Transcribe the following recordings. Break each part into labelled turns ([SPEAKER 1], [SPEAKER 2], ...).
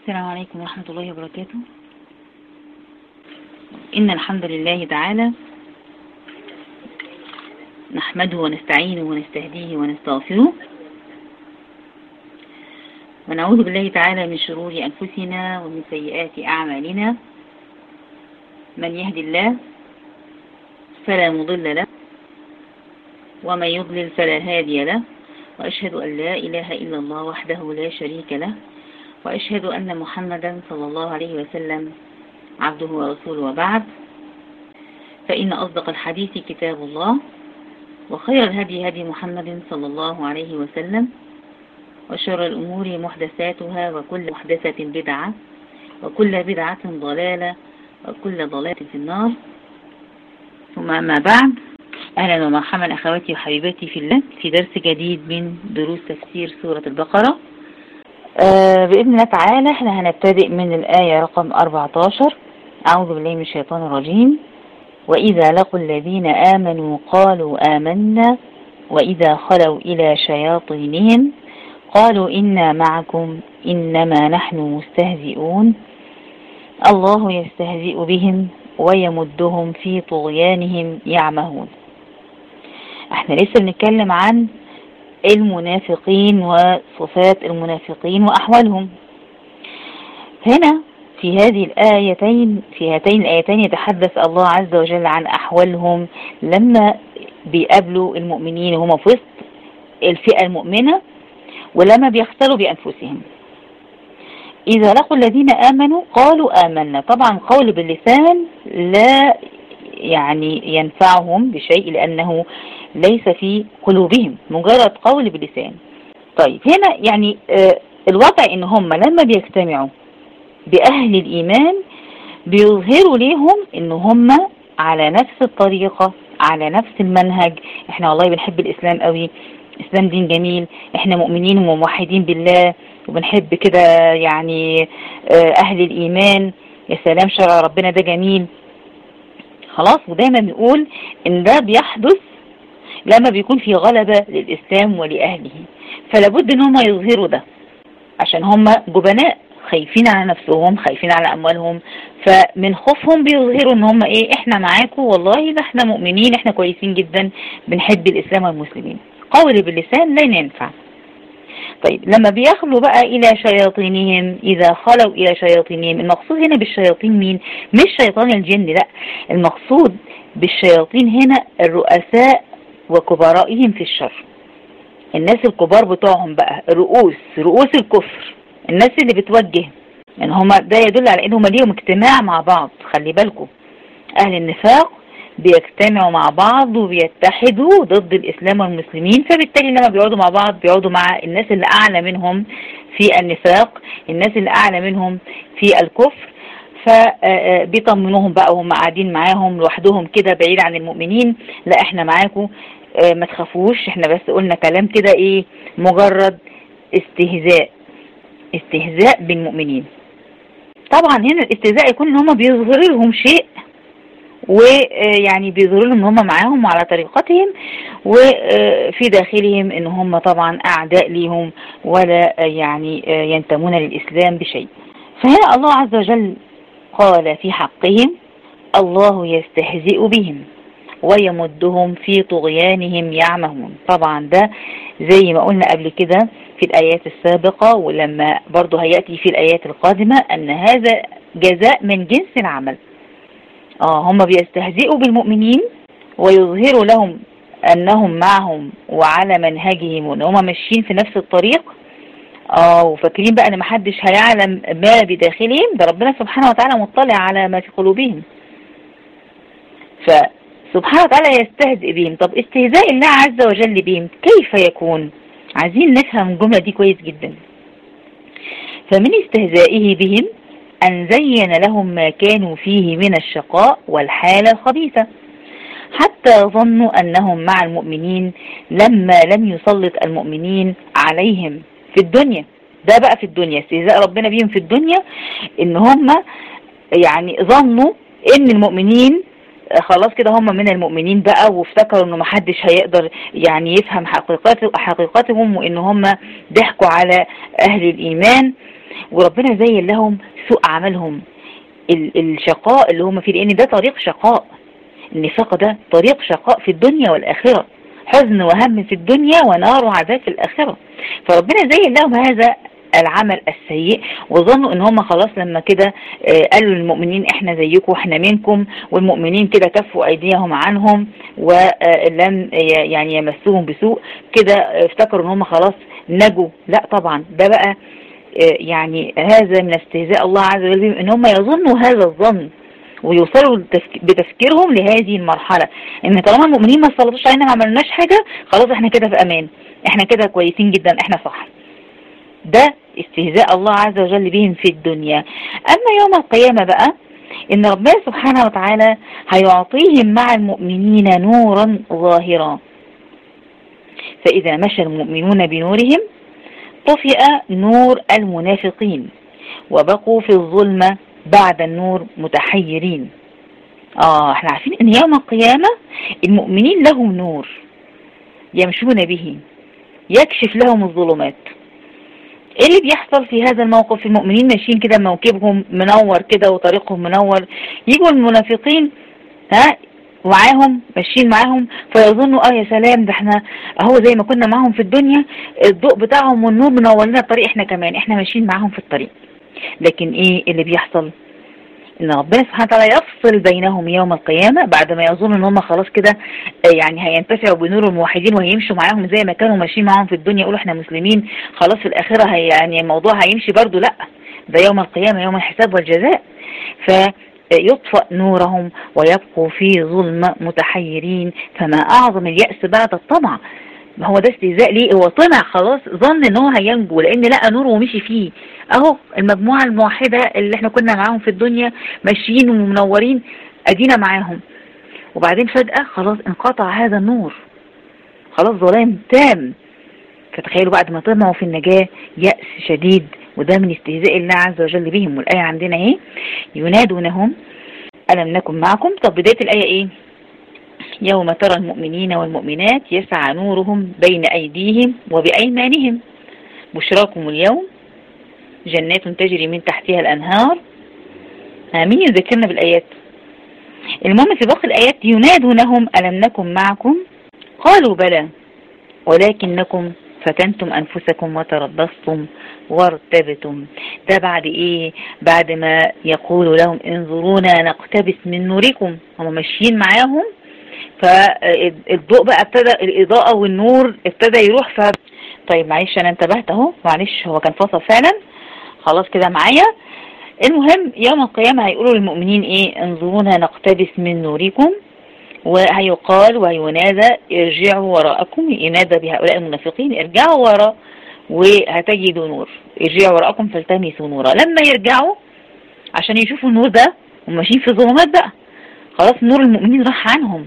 [SPEAKER 1] السلام عليكم ورحمة الله وبركاته إن الحمد لله تعالى نحمده ونستعينه ونستهديه ونستغفره ونعوذ بالله تعالى من شرور أنفسنا ومن سيئات أعمالنا من يهدي الله فلا مضل له ومن يضلل فلا هادي له وأشهد أن لا إله إلا الله وحده لا شريك له وأشهد أن محمدا صلى الله عليه وسلم عبده ورسوله وبعد فإن أصدق الحديث كتاب الله وخير الهدي هدي محمد صلى الله عليه وسلم وشر الأمور محدثاتها وكل محدثة بدعة وكل بدعة ضلالة وكل ضلالة في النار ثم أما بعد أهلا ومرحبا أخواتي وحبيباتي في الله في درس جديد من دروس تفسير سورة البقرة آه بإذن الله تعالى احنا هنبتدئ من الآية رقم 14 أعوذ بالله من الشيطان الرجيم وإذا لقوا الذين آمنوا قالوا آمنا وإذا خلوا إلى شياطينهم قالوا إنا معكم إنما نحن مستهزئون الله يستهزئ بهم ويمدهم في طغيانهم يعمهون احنا لسه بنتكلم عن المنافقين وصفات المنافقين وأحوالهم هنا في هذه الآيتين في هاتين الآيتين يتحدث الله عز وجل عن أحوالهم لما بيقابلوا المؤمنين وهم في وسط الفئة المؤمنة ولما بيختلوا بأنفسهم إذا لقوا الذين آمنوا قالوا آمنا طبعا قول باللسان لا يعني ينفعهم بشيء لأنه ليس في قلوبهم مجرد قول باللسان طيب هنا يعني آه الوضع ان هم لما بيجتمعوا بأهل الإيمان بيظهروا ليهم ان هم على نفس الطريقة على نفس المنهج احنا والله بنحب الإسلام قوي الإسلام دين جميل احنا مؤمنين وموحدين بالله وبنحب كده يعني آه أهل الإيمان يا سلام شرع ربنا ده جميل خلاص ودايما بنقول ان ده بيحدث لما بيكون في غلبة للإسلام ولأهله فلابد ان هم يظهروا ده عشان هم جبناء خايفين على نفسهم خايفين على أموالهم فمن خوفهم بيظهروا ان هم ايه احنا معاكم والله ده احنا مؤمنين احنا كويسين جدا بنحب الإسلام والمسلمين قول باللسان لا ينفع طيب لما بيخلوا بقى إلى شياطينهم إذا خلوا إلى شياطينهم المقصود هنا بالشياطين مين مش شيطان الجن لا المقصود بالشياطين هنا الرؤساء وكبرائهم في الشر الناس الكبار بتوعهم بقى رؤوس رؤوس الكفر الناس اللي بتوجه ان هما ده يدل على انهم ليهم اجتماع مع بعض خلي بالكم اهل النفاق بيجتمعوا مع بعض وبيتحدوا ضد الإسلام والمسلمين فبالتالي لما بيقعدوا مع بعض بيقعدوا مع الناس اللي أعلى منهم في النفاق الناس اللي أعلى منهم في الكفر فبيطمنوهم بقى وهم قاعدين معاهم لوحدهم كده بعيد عن المؤمنين لا احنا معاكم ما تخافوش احنا بس قلنا كلام كده ايه مجرد استهزاء استهزاء بالمؤمنين طبعا هنا الاستهزاء يكون ان هم بيظهروا لهم شيء ويعني بيظهروا لهم ان هم معاهم وعلى طريقتهم وفي داخلهم ان هم طبعا اعداء ليهم ولا يعني ينتمون للاسلام بشيء فهنا الله عز وجل قال في حقهم الله يستهزئ بهم ويمدهم في طغيانهم يعمهون طبعا ده زي ما قلنا قبل كده في الآيات السابقة ولما برضه هيأتي في الآيات القادمة أن هذا جزاء من جنس العمل اه هم بيستهزئوا بالمؤمنين ويظهروا لهم انهم معهم وعلى منهجهم وان هم ماشيين في نفس الطريق اه وفاكرين بقى ان محدش هيعلم ما بداخلهم ده ربنا سبحانه وتعالى مطلع على ما في قلوبهم فسبحانه وتعالى يستهزئ بهم طب استهزاء الله عز وجل بهم كيف يكون عايزين نفهم الجملة دي كويس جدا فمن استهزائه بهم أن زين لهم ما كانوا فيه من الشقاء والحالة الخبيثة حتى ظنوا أنهم مع المؤمنين لما لم يسلط المؤمنين عليهم في الدنيا ده بقى في الدنيا استهزاء ربنا بيهم في الدنيا ان هم يعني ظنوا ان المؤمنين خلاص كده هم من المؤمنين بقى وافتكروا انه محدش هيقدر يعني يفهم حقيقات حقيقتهم وان هم ضحكوا على اهل الايمان وربنا زين لهم سوء عملهم الشقاء اللي هم فيه لان ده طريق شقاء النفاق ده طريق شقاء في الدنيا والاخره حزن وهم في الدنيا ونار وعذاب في الاخره فربنا زين لهم هذا العمل السيء وظنوا ان هم خلاص لما كده قالوا للمؤمنين احنا زيكم واحنا منكم والمؤمنين كده كفوا ايديهم عنهم ولم يعني يمسوهم بسوء كده افتكروا ان هم خلاص نجوا لا طبعا ده بقى يعني هذا من استهزاء الله عز وجل بهم ان هم يظنوا هذا الظن ويوصلوا بتفكيرهم لهذه المرحلة ان طالما المؤمنين ما صلتوش علينا ما عملناش حاجة خلاص احنا كده في امان احنا كده كويسين جدا احنا صح ده استهزاء الله عز وجل بهم في الدنيا أما يوم القيامة بقى إن ربنا سبحانه وتعالى هيعطيهم مع المؤمنين نورا ظاهرا فإذا مشى المؤمنون بنورهم طفئ نور المنافقين وبقوا في الظلمة بعد النور متحيرين آه احنا عارفين ان يوم القيامة المؤمنين لهم نور يمشون به يكشف لهم الظلمات ايه اللي بيحصل في هذا الموقف المؤمنين ماشيين كده موكبهم منور كده وطريقهم منور يجوا المنافقين ها ومعاهم ماشيين معاهم فيظنوا اه يا سلام ده احنا اهو زي ما كنا معاهم في الدنيا الضوء بتاعهم والنور منور لنا الطريق احنا كمان احنا ماشيين معاهم في الطريق لكن ايه اللي بيحصل ان ربنا سبحانه وتعالى يفصل بينهم يوم القيامة بعد ما يظن ان هم خلاص كده يعني هينتفعوا بنور الموحدين وهيمشوا معاهم زي ما كانوا ماشيين معاهم في الدنيا يقولوا احنا مسلمين خلاص في الاخرة هي يعني الموضوع هيمشي برضو لا ده يوم القيامة يوم الحساب والجزاء فيطفأ نورهم ويبقوا في ظلم متحيرين فما اعظم اليأس بعد الطمع ما هو ده استهزاء ليه هو طمع خلاص ظن ان هو هينجو لان لقى نور ومشي فيه اهو المجموعة الموحدة اللي احنا كنا معاهم في الدنيا ماشيين ومنورين ادينا معاهم وبعدين فجأة خلاص انقطع هذا النور خلاص ظلام تام فتخيلوا بعد ما طمعوا في النجاة يأس شديد وده من استهزاء الله عز وجل بهم والآية عندنا اهي ينادونهم ألم نكن معكم طب بداية الآية ايه يوم ترى المؤمنين والمؤمنات يسعى نورهم بين أيديهم وبأيمانهم بشراكم اليوم جنات تجري من تحتها الأنهار مين يذكرنا بالآيات المهم في باقي الآيات ينادونهم ألم نكن معكم قالوا بلى ولكنكم فتنتم أنفسكم وتربصتم وارتبتم ده بعد إيه بعد ما يقول لهم انظرونا نقتبس من نوركم هم ماشيين معاهم فالضوء بقى ابتدى الإضاءة والنور ابتدى يروح ف طيب معلش أنا انتبهت أهو معلش هو كان فصل فعلا خلاص كده معايا المهم يوم القيامة هيقولوا للمؤمنين ايه انظرونا نقتبس من نوركم وهيقال وهينادى ارجعوا وراءكم ينادى بهؤلاء المنافقين ارجعوا وراء وهتجدوا نور ارجعوا وراءكم فالتمسوا نورا لما يرجعوا عشان يشوفوا النور ده وماشيين في ظلمات بقى خلاص نور المؤمنين راح عنهم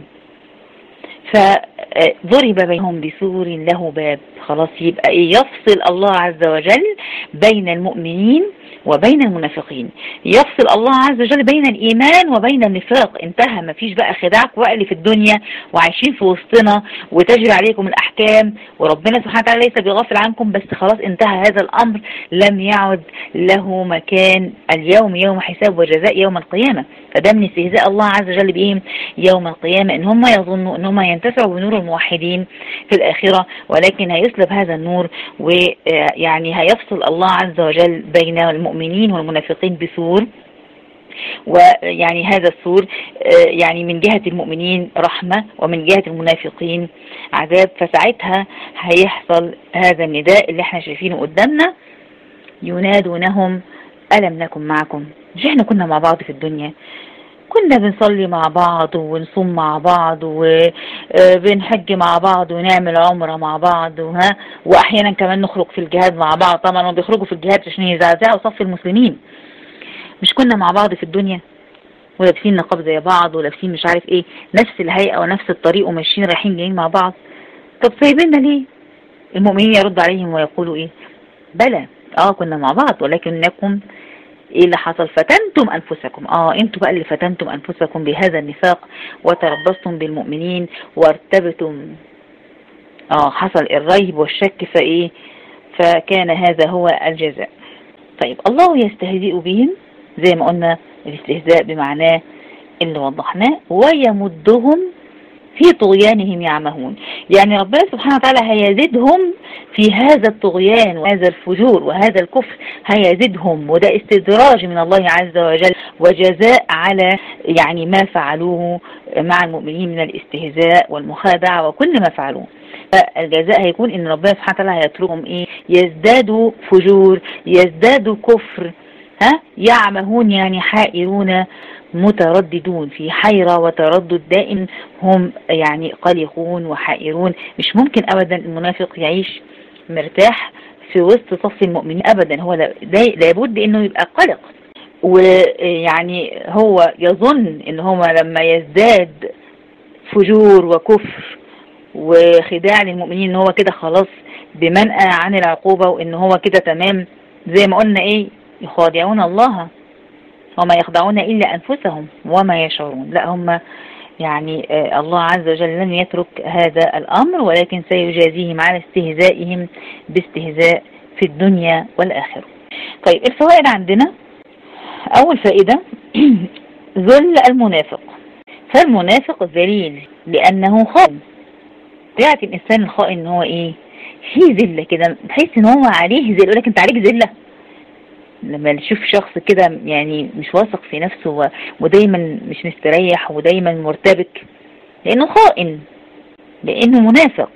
[SPEAKER 1] فضرب بينهم بسور له باب خلاص يبقى ايه يفصل الله عز وجل بين المؤمنين وبين المنافقين يفصل الله عز وجل بين الإيمان وبين النفاق انتهى ما فيش بقى خداعك وقل في الدنيا وعايشين في وسطنا وتجري عليكم الأحكام وربنا سبحانه وتعالى ليس بغافل عنكم بس خلاص انتهى هذا الأمر لم يعد له مكان اليوم يوم حساب وجزاء يوم القيامة فده من استهزاء الله عز وجل بهم يوم القيامة ان هم يظنوا ان هم ينتفعوا بنور الموحدين في الآخرة ولكن هيسلب هذا النور ويعني هيفصل الله عز وجل بين المؤمنين والمنافقين بسور ويعني هذا السور يعني من جهة المؤمنين رحمة ومن جهة المنافقين عذاب فساعتها هيحصل هذا النداء اللي احنا شايفينه قدامنا ينادونهم ألم نكن معكم مش احنا كنا مع بعض في الدنيا كنا بنصلي مع بعض ونصوم مع بعض وبنحج مع بعض ونعمل عمرة مع بعض وها واحيانا كمان نخرج في الجهاد مع بعض طبعا هم بيخرجوا في الجهاد عشان يزعزعوا صف المسلمين مش كنا مع بعض في الدنيا ولابسين نقاب زي بعض ولابسين مش عارف ايه نفس الهيئة ونفس الطريق وماشيين رايحين جايين مع بعض طب سايبيننا ليه المؤمنين يرد عليهم ويقولوا ايه بلى اه كنا مع بعض ولكنكم ايه اللي حصل فتنتم انفسكم اه انتوا بقى اللي فتنتم انفسكم بهذا النفاق وتربصتم بالمؤمنين وارتبتم اه حصل الريب والشك فايه فكان هذا هو الجزاء طيب الله يستهزئ بهم زي ما قلنا الاستهزاء بمعناه اللي وضحناه ويمدهم في طغيانهم يعمهون يعني ربنا سبحانه وتعالى هيزيدهم في هذا الطغيان وهذا الفجور وهذا الكفر هيزيدهم وده استدراج من الله عز وجل وجزاء على يعني ما فعلوه مع المؤمنين من الاستهزاء والمخادعة وكل ما فعلوه فالجزاء هيكون ان ربنا سبحانه وتعالى هيتركهم ايه يزدادوا فجور يزدادوا كفر ها يعمهون يعني حائرون مترددون في حيرة وتردد دائم هم يعني قلقون وحائرون مش ممكن أبدا المنافق يعيش مرتاح في وسط صف المؤمنين أبدا هو لابد أنه يبقى قلق ويعني هو يظن ان هو لما يزداد فجور وكفر وخداع للمؤمنين ان هو كده خلاص بمنأى عن العقوبة وان هو كده تمام زي ما قلنا ايه يخادعون الله وما يخدعون إلا أنفسهم وما يشعرون لا هم يعني آه، الله عز وجل لن يترك هذا الأمر ولكن سيجازيهم على استهزائهم باستهزاء في الدنيا والآخرة طيب الفوائد عندنا أول فائدة ذل المنافق فالمنافق ذليل لأنه خائن طبيعة الإنسان الخائن إن هو إيه في ذلة كده تحس إن هو عليه ذلة يقول لك أنت عليك ذلة لما نشوف شخص كده يعني مش واثق في نفسه ودايما مش مستريح ودايما مرتبك لأنه خائن لأنه منافق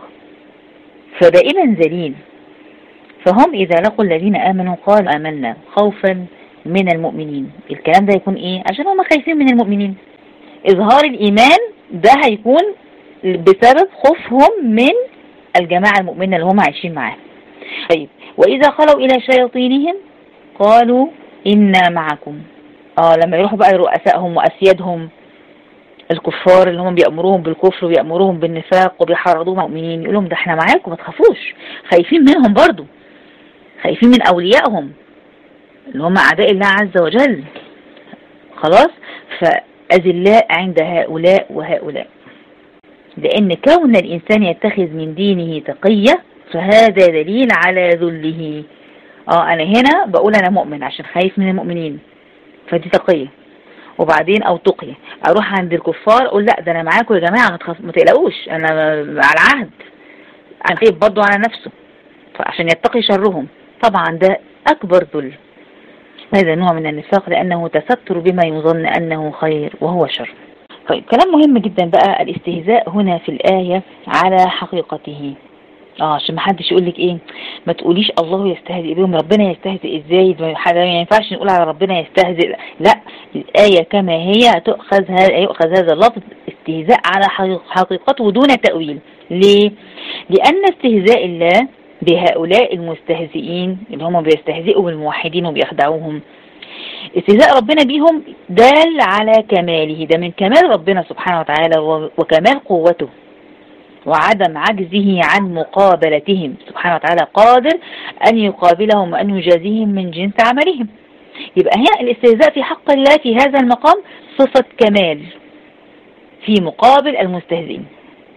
[SPEAKER 1] فدائما ذليل فهم إذا لقوا الذين آمنوا قالوا آمنا خوفا من المؤمنين الكلام ده يكون إيه عشان هم خايفين من المؤمنين إظهار الإيمان ده هيكون بسبب خوفهم من الجماعة المؤمنة اللي هم عايشين معاها طيب وإذا خلوا إلى شياطينهم قالوا إنا معكم اه لما يروحوا بقى رؤسائهم وأسيادهم الكفار اللي هم بيأمروهم بالكفر وبيأمروهم بالنفاق وبيحرضوهم مؤمنين يقول لهم ده احنا معاكم ما تخافوش خايفين منهم برضو خايفين من أوليائهم اللي هم أعداء الله عز وجل خلاص فأذلاء عند هؤلاء وهؤلاء لأن كون الإنسان يتخذ من دينه تقية فهذا دليل على ذله اه انا هنا بقول انا مؤمن عشان خايف من المؤمنين فدي تقية وبعدين او تقية اروح عند الكفار اقول لا ده انا معاكم يا جماعة ما تقلقوش انا على عهد انا خايف برضو على نفسه عشان يتقي شرهم طبعا ده اكبر ذل هذا نوع من النفاق لانه تستر بما يظن انه خير وهو شر طيب كلام مهم جدا بقى الاستهزاء هنا في الآية على حقيقته اه عشان ما حدش يقول لك ايه ما تقوليش الله يستهزئ بهم ربنا يستهزئ ازاي ما ينفعش نقول على ربنا يستهزئ لا الآية كما هي تؤخذ هذا يؤخذ هذا اللفظ استهزاء على حقيقته دون تأويل ليه لأن استهزاء الله بهؤلاء المستهزئين اللي هم بيستهزئوا بالموحدين وبيخدعوهم استهزاء ربنا بيهم دال على كماله ده من كمال ربنا سبحانه وتعالى وكمال قوته وعدم عجزه عن مقابلتهم سبحانه وتعالى قادر أن يقابلهم وأن يجازيهم من جنس عملهم يبقى هنا الاستهزاء في حق الله في هذا المقام صفة كمال في مقابل المستهزئين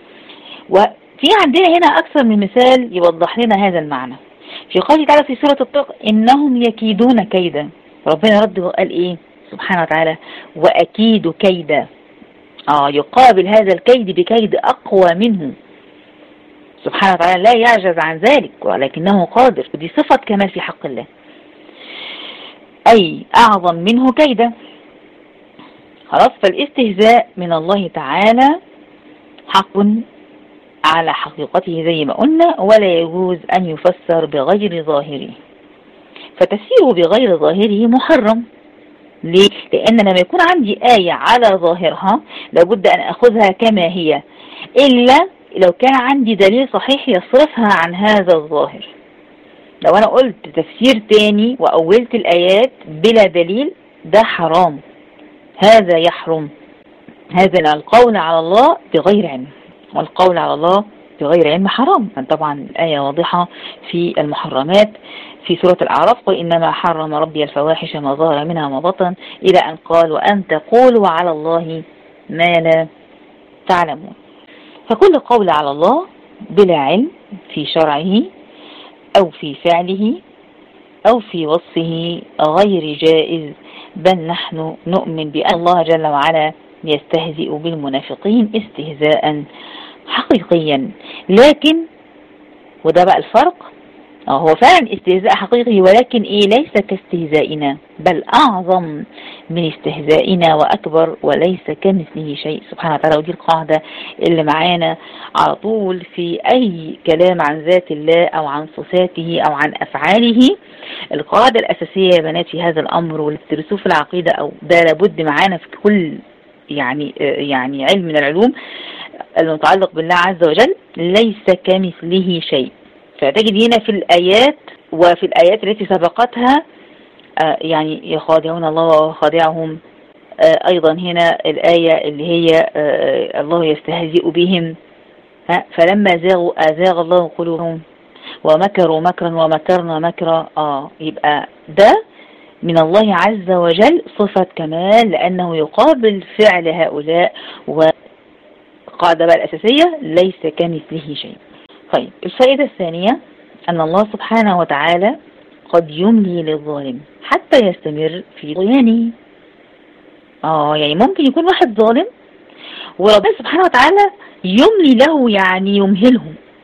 [SPEAKER 1] وفي عندنا هنا أكثر من مثال يوضح لنا هذا المعنى في قوله تعالى في سورة الطاق إنهم يكيدون كيدا ربنا رد وقال إيه سبحانه وتعالى وأكيد كيدا آه يقابل هذا الكيد بكيد أقوى منه سبحانه وتعالى لا يعجز عن ذلك ولكنه قادر ودي صفة كمال في حق الله أي أعظم منه كيدا خلاص فالاستهزاء من الله تعالى حق على حقيقته زي ما قلنا ولا يجوز أن يفسر بغير ظاهره فتفسيره بغير ظاهره محرم ليه؟ لأن لما يكون عندي آية على ظاهرها لابد أن أخذها كما هي إلا لو كان عندي دليل صحيح يصرفها عن هذا الظاهر لو أنا قلت تفسير تاني وأولت الآيات بلا دليل ده حرام هذا يحرم هذا القول على الله بغير علم والقول على الله بغير علم حرام طبعا الآية واضحة في المحرمات في سورة الأعراف قل إنما حرم ربي الفواحش ما ظهر منها وما بطن إلى أن قال وأن تقولوا على الله ما لا تعلمون فكل قول على الله بلا علم في شرعه أو في فعله أو في وصفه غير جائز بل نحن نؤمن بأن الله جل وعلا يستهزئ بالمنافقين استهزاء حقيقيا لكن وده بقى الفرق هو فعلا استهزاء حقيقي ولكن ايه ليس كاستهزائنا بل اعظم من استهزائنا واكبر وليس كمثله شيء سبحانه وتعالى ودي القاعدة اللي معانا على طول في اي كلام عن ذات الله او عن صفاته او عن افعاله القاعدة الاساسية يا بنات في هذا الامر واللي بتدرسوه في العقيدة او ده لابد معانا في كل يعني يعني علم من العلوم المتعلق بالله عز وجل ليس كمثله شيء فتجد هنا في الآيات وفي الآيات التي سبقتها آه، يعني يخادعون الله وخادعهم آه، أيضا هنا الآية اللي هي آه، الله يستهزئ بهم فلما زاغوا أزاغ الله قلوبهم ومكروا مكرا ومكرنا مكرا آه يبقى ده من الله عز وجل صفة كمال لأنه يقابل فعل هؤلاء والقاعدة بقى الأساسية ليس كمثله شيء طيب الفائدة الثانية أن الله سبحانه وتعالى قد يملي للظالم حتى يستمر في طغيانه اه يعني ممكن يكون واحد ظالم وربنا سبحانه وتعالى يملي له يعني يمهله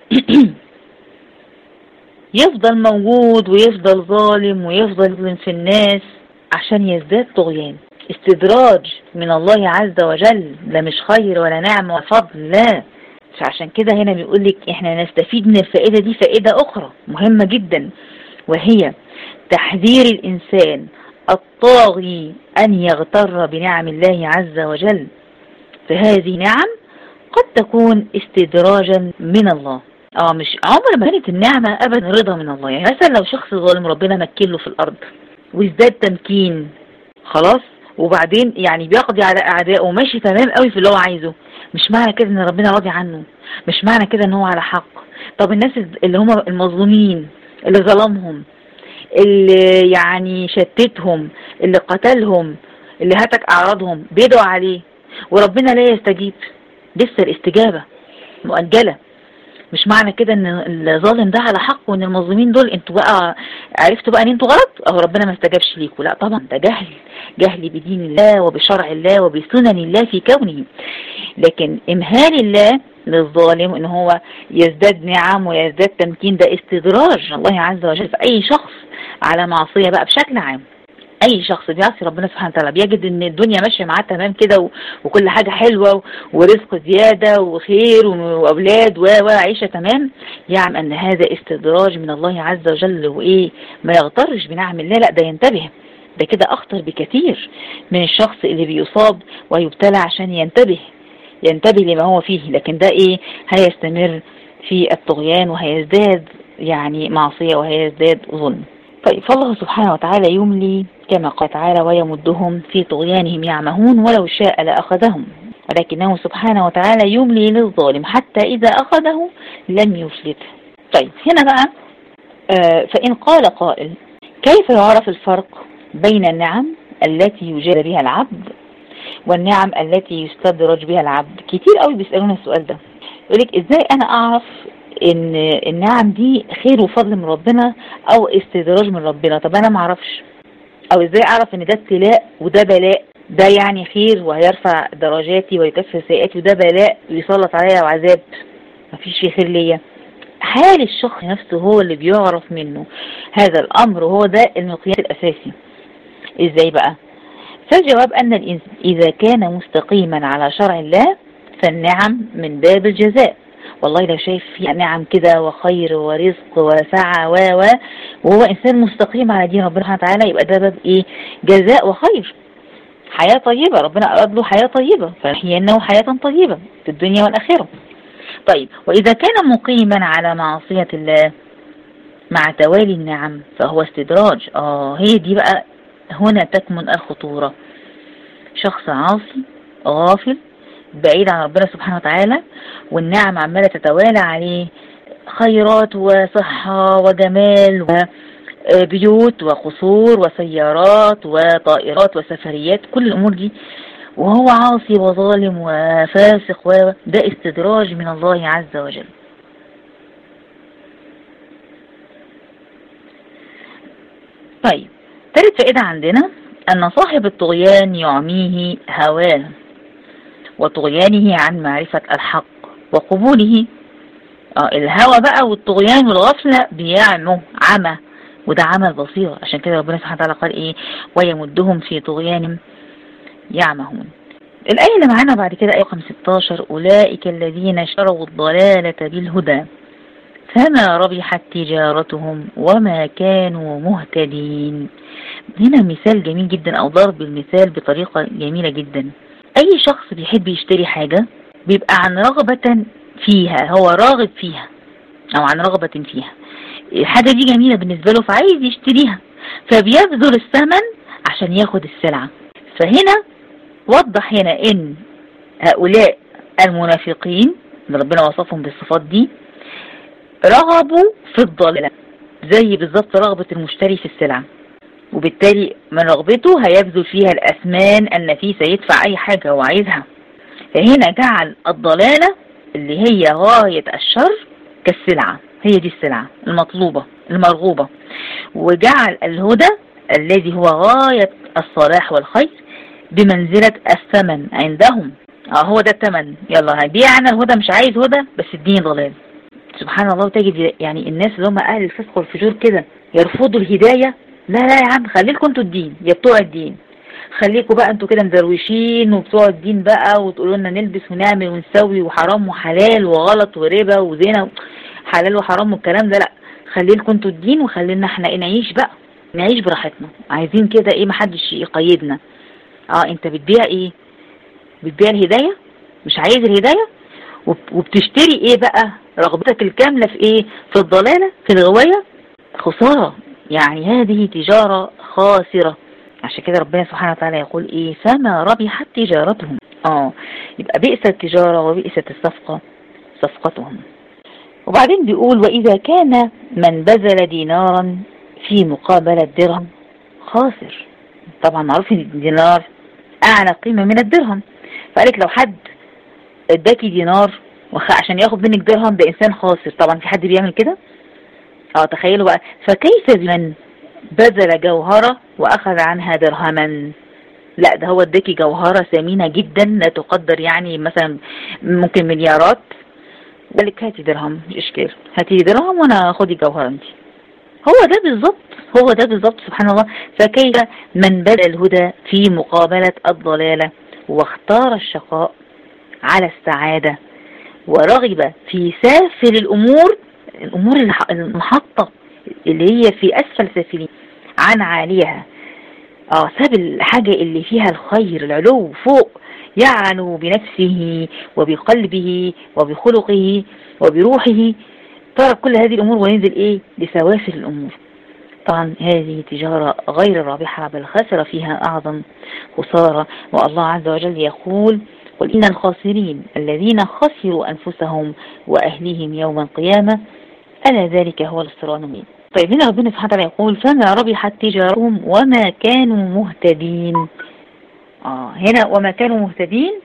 [SPEAKER 1] يفضل موجود ويفضل ظالم ويفضل يظلم في الناس عشان يزداد طغيان استدراج من الله عز وجل لا مش خير ولا نعمة وفضل لا فعشان كده هنا بيقول لك احنا نستفيد من الفائدة دي فائدة اخرى مهمة جدا وهي تحذير الانسان الطاغي ان يغتر بنعم الله عز وجل فهذه نعم قد تكون استدراجا من الله اه مش عمر ما كانت النعمة ابدا رضا من الله يعني مثلا لو شخص ظالم ربنا مكله في الارض وازداد تمكين خلاص وبعدين يعني بيقضي على اعدائه وماشي تمام قوي في اللي هو عايزه مش معنى كده ان ربنا راضي عنه مش معنى كده ان هو على حق طب الناس اللي هم المظلومين اللي ظلمهم اللي يعني شتتهم اللي قتلهم اللي هتك اعراضهم بيدعوا عليه وربنا لا يستجيب لسه الاستجابة مؤجلة مش معنى كده ان الظالم ده على حق وان المظلومين دول انتوا بقى عرفتوا بقى ان انتوا غلط اهو ربنا ما استجابش ليكوا لا طبعا ده جهل جهل بدين الله وبشرع الله وبسنن الله في كونه لكن امهال الله للظالم ان هو يزداد نعم ويزداد تمكين ده استدراج الله عز وجل في اي شخص على معصية بقى بشكل عام اي شخص بيعصي ربنا سبحانه وتعالى بيجد ان الدنيا ماشيه معاه تمام كده وكل حاجه حلوه ورزق زياده وخير واولاد وعيشه تمام يعلم ان هذا استدراج من الله عز وجل وايه ما يغترش بنعم الله لا ده ينتبه ده كده اخطر بكثير من الشخص اللي بيصاب ويبتلى عشان ينتبه ينتبه لما هو فيه لكن ده ايه هيستمر في الطغيان وهيزداد يعني معصية وهيزداد ظلم طيب فالله سبحانه وتعالى يملي كما قال تعالى ويمدهم في طغيانهم يعمهون ولو شاء لأخذهم ولكنه سبحانه وتعالى يملي للظالم حتى إذا أخذه لم يفلته طيب هنا بقى آه فإن قال قائل كيف يعرف الفرق بين النعم التي يجاد بها العبد والنعم التي يستدرج بها العبد كتير قوي بيسألونا السؤال ده يقولك ازاي انا اعرف ان النعم دي خير وفضل من ربنا او استدراج من ربنا طب انا معرفش او ازاي اعرف ان ده ابتلاء وده بلاء ده يعني خير وهيرفع درجاتي ويكفر سيئاتي وده بلاء ويسلط عليا وعذاب مفيش فيه خير ليا حال الشخص نفسه هو اللي بيعرف منه هذا الامر وهو ده المقياس الاساسي ازاي بقى فالجواب ان الانسان اذا كان مستقيما على شرع الله فالنعم من باب الجزاء والله لو شايف فيه نعم كده وخير ورزق وسعة و و وهو إنسان مستقيم على دين ربنا سبحانه وتعالى يبقى ده باب إيه جزاء وخير حياة طيبة ربنا أراد له حياة طيبة فنحيينه حياة طيبة في الدنيا والآخرة طيب وإذا كان مقيما على معصية الله مع توالي النعم فهو استدراج آه هي دي بقى هنا تكمن الخطورة شخص عاصي غافل بعيد عن ربنا سبحانه وتعالى والنعم عمالة تتوالى عليه خيرات وصحة وجمال وبيوت وقصور وسيارات وطائرات وسفريات كل الأمور دي وهو عاصي وظالم وفاسق وده استدراج من الله عز وجل طيب ثالث فائدة عندنا أن صاحب الطغيان يعميه هواه وطغيانه عن معرفة الحق وقبوله آه الهوى بقى والطغيان والغفلة بيعموا عمى وده عمى البصيرة عشان كده ربنا سبحانه وتعالى قال ايه ويمدهم في طغيان يعمهون الآية اللي معانا بعد كده آية رقم 16 أولئك الذين اشتروا الضلالة بالهدى فما ربحت تجارتهم وما كانوا مهتدين هنا مثال جميل جدا أو ضرب المثال بطريقة جميلة جدا أي شخص بيحب يشتري حاجة بيبقى عن رغبة فيها هو راغب فيها أو عن رغبة فيها الحاجة دي جميلة بالنسبة له فعايز يشتريها فبيبذل الثمن عشان ياخد السلعة فهنا وضح هنا ان هؤلاء المنافقين اللي ربنا وصفهم بالصفات دي رغبوا في الضلالة زي بالظبط رغبة المشتري في السلعة وبالتالي من رغبته هيبذل فيها الأثمان النفيسة يدفع أي حاجة هو عايزها فهنا جعل الضلالة اللي هي غاية الشر كالسلعة هي دي السلعة المطلوبة المرغوبة وجعل الهدى الذي هو غاية الصلاح والخير بمنزلة الثمن عندهم اه هو ده الثمن يلا هبيع انا الهدى مش عايز هدى بس اديني ضلال سبحان الله تجد يعني الناس اللي هم اهل الفسق والفجور كده يرفضوا الهداية لا لا يا عم خليكم انتوا الدين يا بتوع الدين خليكم بقى انتوا كده مدروشين وبتوع الدين بقى وتقولوا لنا نلبس ونعمل ونسوي وحرام وحلال وغلط وربا وزنا حلال وحرام والكلام ده لا خليكم انتوا الدين وخلينا احنا ايه نعيش بقى نعيش براحتنا عايزين كده ايه محدش يقيدنا اه انت بتبيع ايه بتبيع الهداية مش عايز الهداية وبتشتري ايه بقى رغبتك الكاملة في ايه في الضلالة في الغواية خسارة يعني هذه تجارة خاسرة عشان كده ربنا سبحانه وتعالى يقول ايه فما ربحت تجارتهم اه يبقى بئس التجارة وبئست الصفقة صفقتهم وبعدين بيقول وإذا كان من بذل دينارا في مقابلة درهم خاسر طبعا معروف ان الدينار اعلى قيمة من الدرهم فقالك لو حد اداكي دينار عشان ياخد منك درهم ده انسان خاسر طبعا في حد بيعمل كده اه تخيلوا بقى فكيف بمن بذل جوهرة واخذ عنها درهما لا ده هو اداكي جوهرة ثمينة جدا لا تقدر يعني مثلا ممكن مليارات قال لك هاتي درهم مش اشكال هاتي درهم وانا خدي جوهرة انت هو ده بالظبط هو ده بالظبط سبحان الله فكيف من بدا الهدى في مقابلة الضلالة واختار الشقاء على السعادة ورغب في سافل الأمور الأمور المحطة اللي هي في أسفل سافلين عن عاليها اه ساب الحاجة اللي فيها الخير العلو فوق يعلو بنفسه وبقلبه وبخلقه وبروحه ترك كل هذه الأمور وينزل إيه لسوافل الأمور طبعا هذه تجارة غير رابحة بل خسر فيها أعظم خسارة والله عز وجل يقول قل إن الخاسرين الذين خسروا أنفسهم وأهليهم يوم القيامة ألا ذلك هو الصراط المبين طيب هنا ربنا سبحانه وتعالى يقول فما ربحت تجارتهم وما كانوا مهتدين آه هنا وما كانوا مهتدين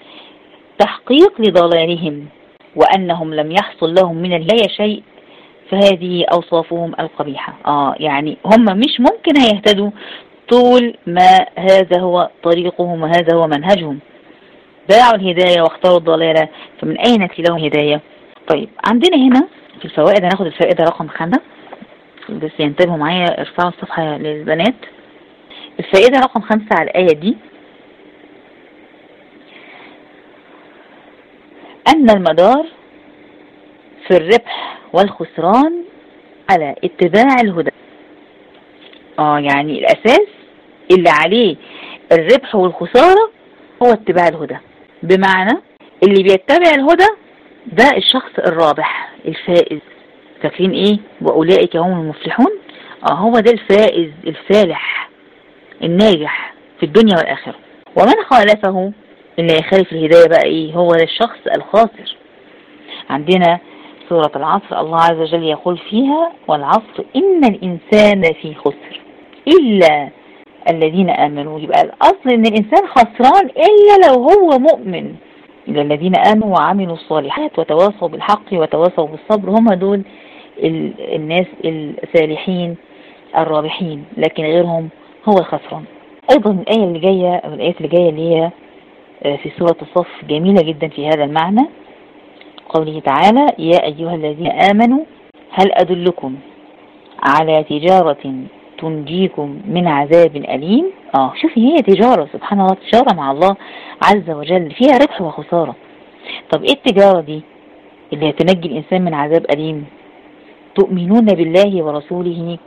[SPEAKER 1] تحقيق لضلالهم وأنهم لم يحصل لهم من الهداية شيء فهذه أوصافهم القبيحة آه يعني هم مش ممكن هيهتدوا طول ما هذا هو طريقهم وهذا هو منهجهم باعوا الهداية واختاروا الضلالة فمن أين نأتي لهم هداية طيب عندنا هنا في الفوائد هناخد الفائدة رقم خمسة بس ينتبهوا معايا ارفعوا الصفحة للبنات الفائدة رقم خمسة على الآية دي أن المدار في الربح والخسران على اتباع الهدى اه يعني الأساس اللي عليه الربح والخسارة هو اتباع الهدى بمعنى اللي بيتبع الهدى ده الشخص الرابح الفائز فاكرين ايه وأولئك هم المفلحون اه هو ده الفائز الفالح الناجح في الدنيا والآخرة ومن خالفه اللي يخالف الهداية بقى ايه هو الشخص الخاسر عندنا سورة العصر الله عز وجل يقول فيها والعصر إن الإنسان في خسر إلا الذين آمنوا يبقى الأصل إن الإنسان خسران إلا لو هو مؤمن إلا الذين آمنوا وعملوا الصالحات وتواصوا بالحق وتواصوا بالصبر هم دول الناس الصالحين الرابحين لكن غيرهم هو الخسران أيضا الآية اللي جاية أو الآيات اللي جاية اللي هي في سورة الصف جميلة جدا في هذا المعنى قوله تعالى يا أيها الذين آمنوا هل أدلكم على تجارة تنجيكم من عذاب أليم آه شوفي هي تجارة سبحان الله تجارة مع الله عز وجل فيها ربح وخسارة طب إيه التجارة دي اللي هتنجي الإنسان من عذاب أليم تؤمنون بالله ورسوله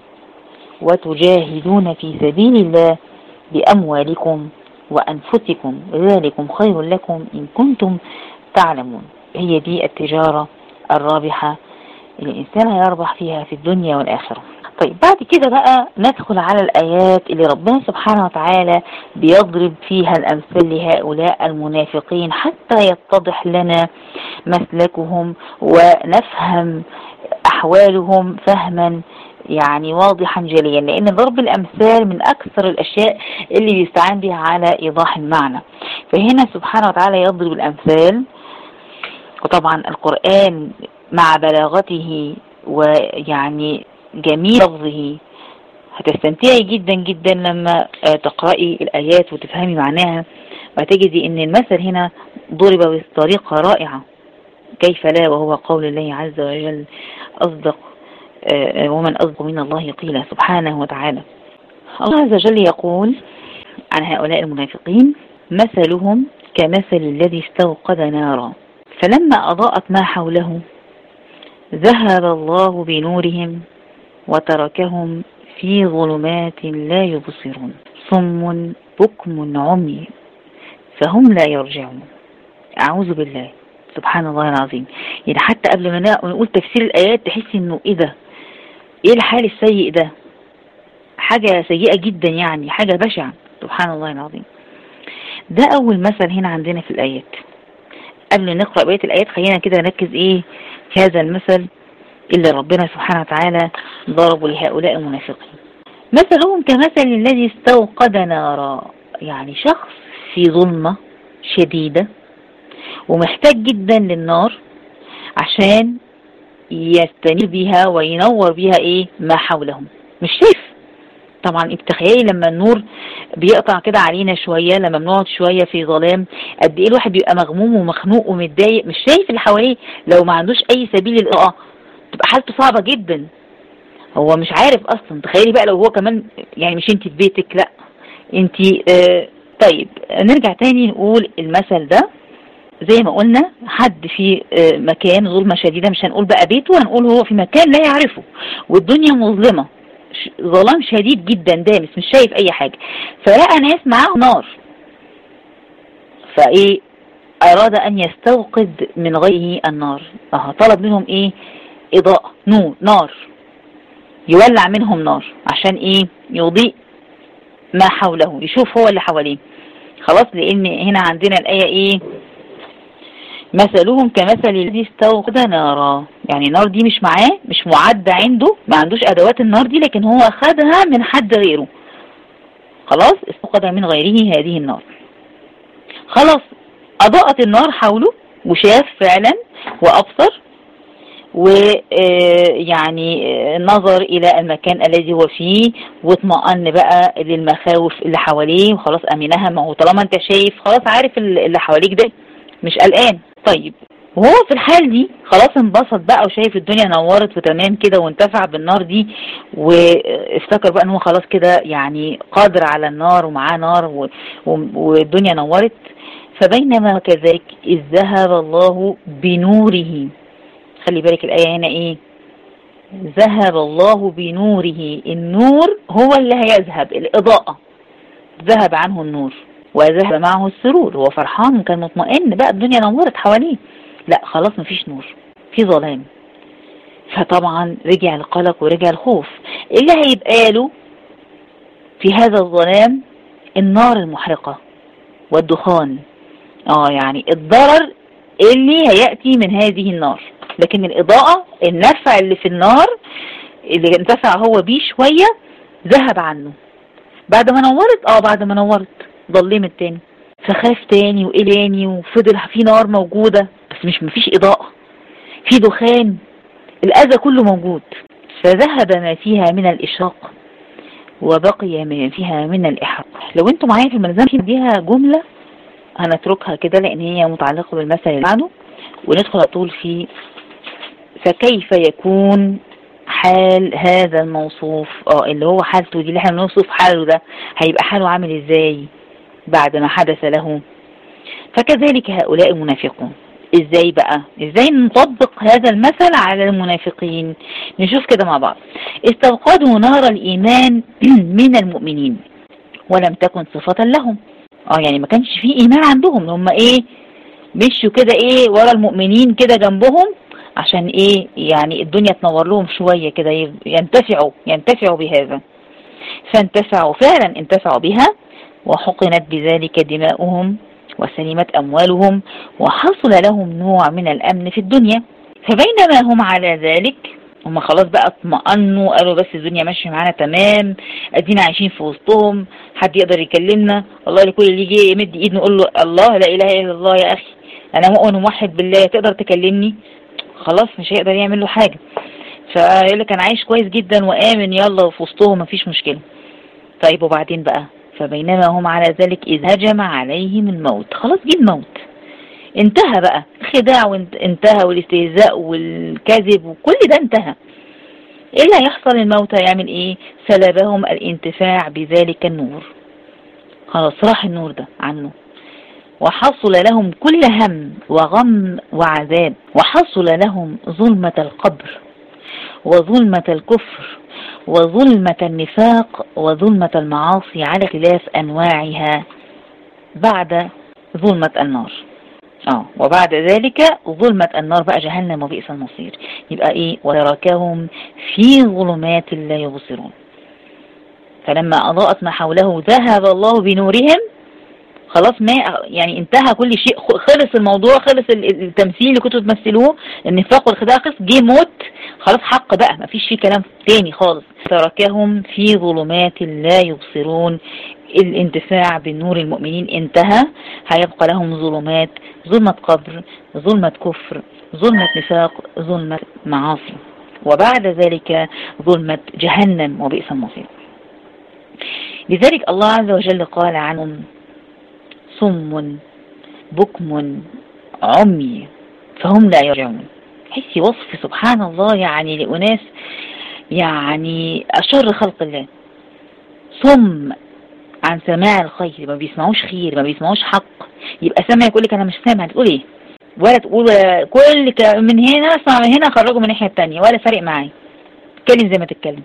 [SPEAKER 1] وتجاهدون في سبيل الله بأموالكم وأنفسكم ذلكم خير لكم إن كنتم تعلمون هي دي التجارة الرابحة اللي الإنسان هيربح فيها في الدنيا والآخرة طيب بعد كده بقى ندخل على الآيات اللي ربنا سبحانه وتعالى بيضرب فيها الأمثال لهؤلاء المنافقين حتى يتضح لنا مسلكهم ونفهم أحوالهم فهما يعني واضحا جليا لأن ضرب الأمثال من أكثر الأشياء اللي بيستعان بها على إيضاح المعنى فهنا سبحانه وتعالى يضرب الأمثال وطبعا القرآن مع بلاغته ويعني جميل لفظه هتستمتعي جدا جدا لما تقرأي الآيات وتفهمي معناها وتجدي ان المثل هنا ضرب بطريقة رائعة كيف لا وهو قول الله عز وجل أصدق ومن أصدق من الله قيل سبحانه وتعالى الله عز وجل يقول عن هؤلاء المنافقين مثلهم كمثل الذي استوقد نارا فلما أضاءت ما حوله ذهب الله بنورهم وتركهم في ظلمات لا يبصرون صم بكم عمي فهم لا يرجعون أعوذ بالله سبحان الله العظيم يعني حتى قبل ما نقول تفسير الآيات تحسي إنه إيه ده إيه الحال السيء ده حاجة سيئة جدا يعني حاجة بشعة سبحان الله العظيم ده أول مثل هنا عندنا في الآيات قبل نقرأ بقية الآيات خلينا كده نركز إيه في هذا المثل اللي ربنا سبحانه وتعالى ضربه لهؤلاء المنافقين مثلهم كمثل الذي استوقد نارا يعني شخص في ظلمة شديدة ومحتاج جدا للنار عشان يستنير بيها وينور بيها ايه ما حولهم مش شايف طبعا تخيلي لما النور بيقطع كده علينا شوية لما بنقعد شوية في ظلام قد ايه الواحد بيبقى مغموم ومخنوق ومتضايق مش شايف اللي حواليه لو ما عندوش اي سبيل للإضاءة تبقى حالته صعبة جدا هو مش عارف اصلا تخيلي بقى لو هو كمان يعني مش انت في بيتك لا انت اه طيب نرجع تاني نقول المثل ده زي ما قلنا حد في اه مكان ظلمة شديدة مش هنقول بقى بيته هنقول هو في مكان لا يعرفه والدنيا مظلمة ظلام شديد جدا دامس مش شايف اي حاجة فلقى ناس معاهم نار فايه اراد ان يستوقد من غيره النار اه طلب منهم ايه اضاءة نور نار يولع منهم نار عشان ايه يضيء ما حوله يشوف هو اللي حواليه خلاص لان هنا عندنا الايه ايه مثلهم كمثل الذي استوقد نارا يعني النار دي مش معاه مش معدة عنده ما عندوش ادوات النار دي لكن هو خدها من حد غيره خلاص استوقد من غيره هذه النار خلاص اضاءت النار حوله وشاف فعلا وابصر ويعني نظر الى المكان الذي هو فيه واطمأن بقى للمخاوف اللي حواليه وخلاص امنها ما هو طالما انت شايف خلاص عارف اللي حواليك ده مش قلقان طيب وهو في الحال دي خلاص انبسط بقى وشايف الدنيا نورت وتمام كده وانتفع بالنار دي وافتكر بقى ان هو خلاص كده يعني قادر على النار ومعاه نار والدنيا نورت فبينما كذلك إذ ذهب الله بنوره خلي بالك الآية هنا إيه ذهب الله بنوره النور هو اللي هيذهب الإضاءة ذهب عنه النور وذهب معه السرور هو فرحان وكان مطمئن بقى الدنيا نورت حواليه لا خلاص مفيش نور في ظلام فطبعا رجع القلق ورجع الخوف اللي هيبقى له في هذا الظلام النار المحرقة والدخان اه يعني الضرر اللي هيأتي من هذه النار لكن الإضاءة النفع اللي في النار اللي انتفع هو بيه شوية ذهب عنه بعد ما نورت اه بعد ما نورت ظلمت تاني فخاف تاني وإلاني وفضل في نار موجودة بس مش مفيش إضاءة في دخان الأذى كله موجود فذهب ما فيها من الإشراق وبقي ما فيها من الإحراق لو انتم معايا في الملزمة فيها جملة هنتركها كده لأن هي متعلقة بالمثل اللي بعده وندخل طول في فكيف يكون حال هذا الموصوف اه اللي هو حالته دي اللي احنا بنوصف حاله ده هيبقى حاله عامل ازاي بعد ما حدث له فكذلك هؤلاء المنافقون ازاي بقى ازاي نطبق هذا المثل على المنافقين نشوف كده مع بعض استوقدوا نار الايمان من المؤمنين ولم تكن صفة لهم اه يعني ما كانش فيه ايمان عندهم هم ايه مشوا كده ايه ورا المؤمنين كده جنبهم عشان ايه يعني الدنيا تنور لهم شوية كده ينتفعوا ينتفعوا بهذا فانتفعوا فعلا انتفعوا بها وحقنت بذلك دماؤهم وسلمت أموالهم وحصل لهم نوع من الأمن في الدنيا فبينما هم على ذلك هم خلاص بقى اطمأنوا قالوا بس الدنيا ماشية معانا تمام ادينا عايشين في وسطهم حد يقدر يكلمنا والله لكل اللي يجي يمد ايد نقول له الله لا اله الا الله يا اخي انا مؤمن وموحد بالله تقدر تكلمني خلاص مش هيقدر يعمل له حاجة فيقول لك انا عايش كويس جدا وامن يلا في وسطهم مفيش مشكلة طيب وبعدين بقى فبينما هم على ذلك إذ هجم عليهم الموت خلاص جه الموت انتهى بقى الخداع انتهى والاستهزاء والكذب وكل ده انتهى ايه اللي هيحصل الموت هيعمل ايه سلبهم الانتفاع بذلك النور خلاص راح النور ده عنه وحصل لهم كل هم وغم وعذاب وحصل لهم ظلمة القبر وظلمة الكفر وظلمة النفاق وظلمة المعاصي على خلاف أنواعها بعد ظلمة النار اه وبعد ذلك ظلمة النار بقى جهنم وبئس المصير يبقى ايه وتركهم في ظلمات لا يبصرون فلما أضاءت ما حوله ذهب الله بنورهم خلاص ما يعني انتهى كل شيء خلص الموضوع خلص التمثيل اللي كنتوا تمثلوه النفاق والخداع خلص جه موت خلاص حق بقى ما فيش فيه كلام تاني خالص تركهم في ظلمات لا يبصرون الانتفاع بالنور المؤمنين انتهى هيبقى لهم ظلمات ظلمة قبر ظلمة كفر ظلمة نفاق ظلمة معاصي وبعد ذلك ظلمة جهنم وبئس المصير لذلك الله عز وجل قال عنهم صم بكم عمي فهم لا يرجعون حسي وصف سبحان الله يعني لأناس يعني أشر خلق الله صم عن سماع الخير ما بيسمعوش خير ما بيسمعوش حق يبقى سامع يقول لك أنا مش سامع تقول إيه ولا تقول كل من هنا اسمع من هنا خرجه من الناحية التانية ولا فارق معايا اتكلم زي ما تتكلم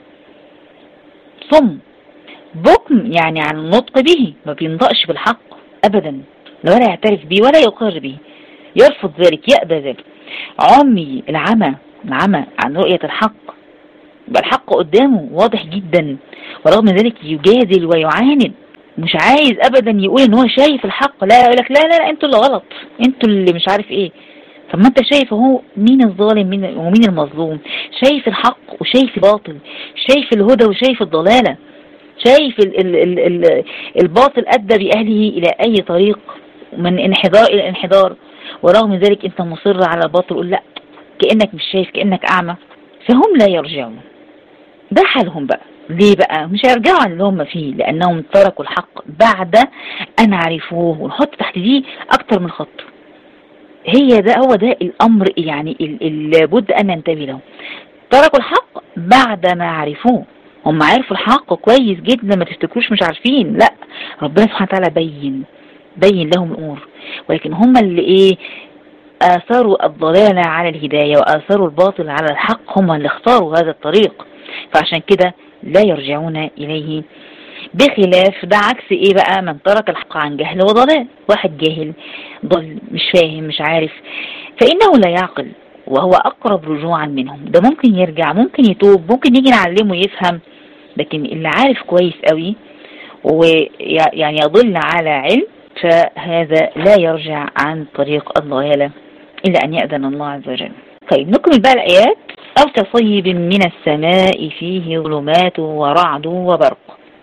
[SPEAKER 1] صم بكم يعني عن النطق به ما بينطقش بالحق أبدا ولا يعترف به ولا يقر به يرفض ذلك يأبى ذلك عمي العمى العمى عن رؤية الحق يبقى الحق قدامه واضح جدا ورغم ذلك يجادل ويعاند مش عايز ابدا يقول ان هو شايف الحق لا يقول لك لا لا لا انتوا اللي غلط انتوا اللي مش عارف ايه طب ما انت شايف اهو مين الظالم مين ومين المظلوم شايف الحق وشايف الباطل شايف الهدى وشايف الضلالة شايف ال ال ال ال الباطل ادى باهله الى اي طريق من انحدار الى انحدار ورغم ذلك انت مصر على الباطل قول لا كأنك مش شايف كأنك اعمى فهم لا يرجعون ده حالهم بقى ليه بقى مش هيرجعوا عن اللي هم فيه لانهم تركوا الحق بعد ان عرفوه ونحط تحت دي اكتر من خط هي ده هو ده الامر يعني اللي بد ان ننتبه له تركوا الحق بعد ما عرفوه هم عرفوا الحق كويس جدا ما تفتكروش مش عارفين لا ربنا سبحانه وتعالى بين بين لهم الامور ولكن هم اللي ايه آثروا الضلالة على الهداية وآثروا الباطل على الحق هم اللي اختاروا هذا الطريق فعشان كده لا يرجعون إليه بخلاف ده عكس ايه بقى من ترك الحق عن جهل وضلال واحد جاهل ضل مش فاهم مش عارف فإنه لا يعقل وهو أقرب رجوعا منهم ده ممكن يرجع ممكن يتوب ممكن يجي نعلمه يفهم لكن اللي عارف كويس قوي ويعني يضل على علم فهذا لا يرجع عن طريق الضلالة إلا أن يأذن الله عز وجل طيب نكمل بقى الآيات أو كصيب من السماء فيه ظلمات ورعد وبرق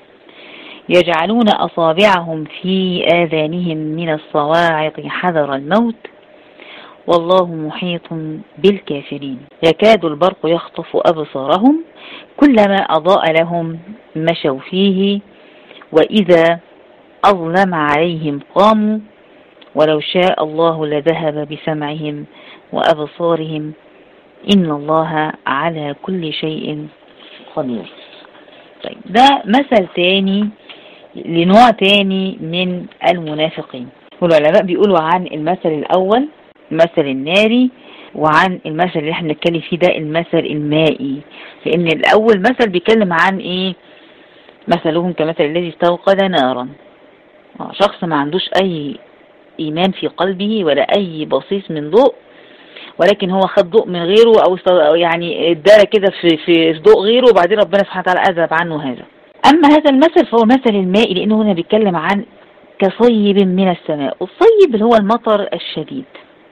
[SPEAKER 1] يجعلون أصابعهم في آذانهم من الصواعق حذر الموت والله محيط بالكافرين يكاد البرق يخطف أبصارهم كلما أضاء لهم مشوا فيه وإذا أظلم عليهم قاموا ولو شاء الله لذهب بسمعهم وأبصارهم إن الله على كل شيء قدير طيب ده مثل تاني لنوع تاني من المنافقين والعلماء بيقولوا عن المثل الأول المثل الناري وعن المثل اللي احنا بنتكلم فيه ده المثل المائي لأن الأول مثل بيتكلم عن إيه مثلهم كمثل الذي استوقد نارا آه، شخص ما عندوش أي إيمان في قلبه ولا أي بصيص من ضوء ولكن هو خد ضوء من غيره أو يعني اداله كده في في ضوء غيره وبعدين ربنا سبحانه وتعالى أذهب عنه هذا أما هذا المثل فهو مثل الماء لأنه هنا بيتكلم عن كصيب من السماء والصيب اللي هو المطر الشديد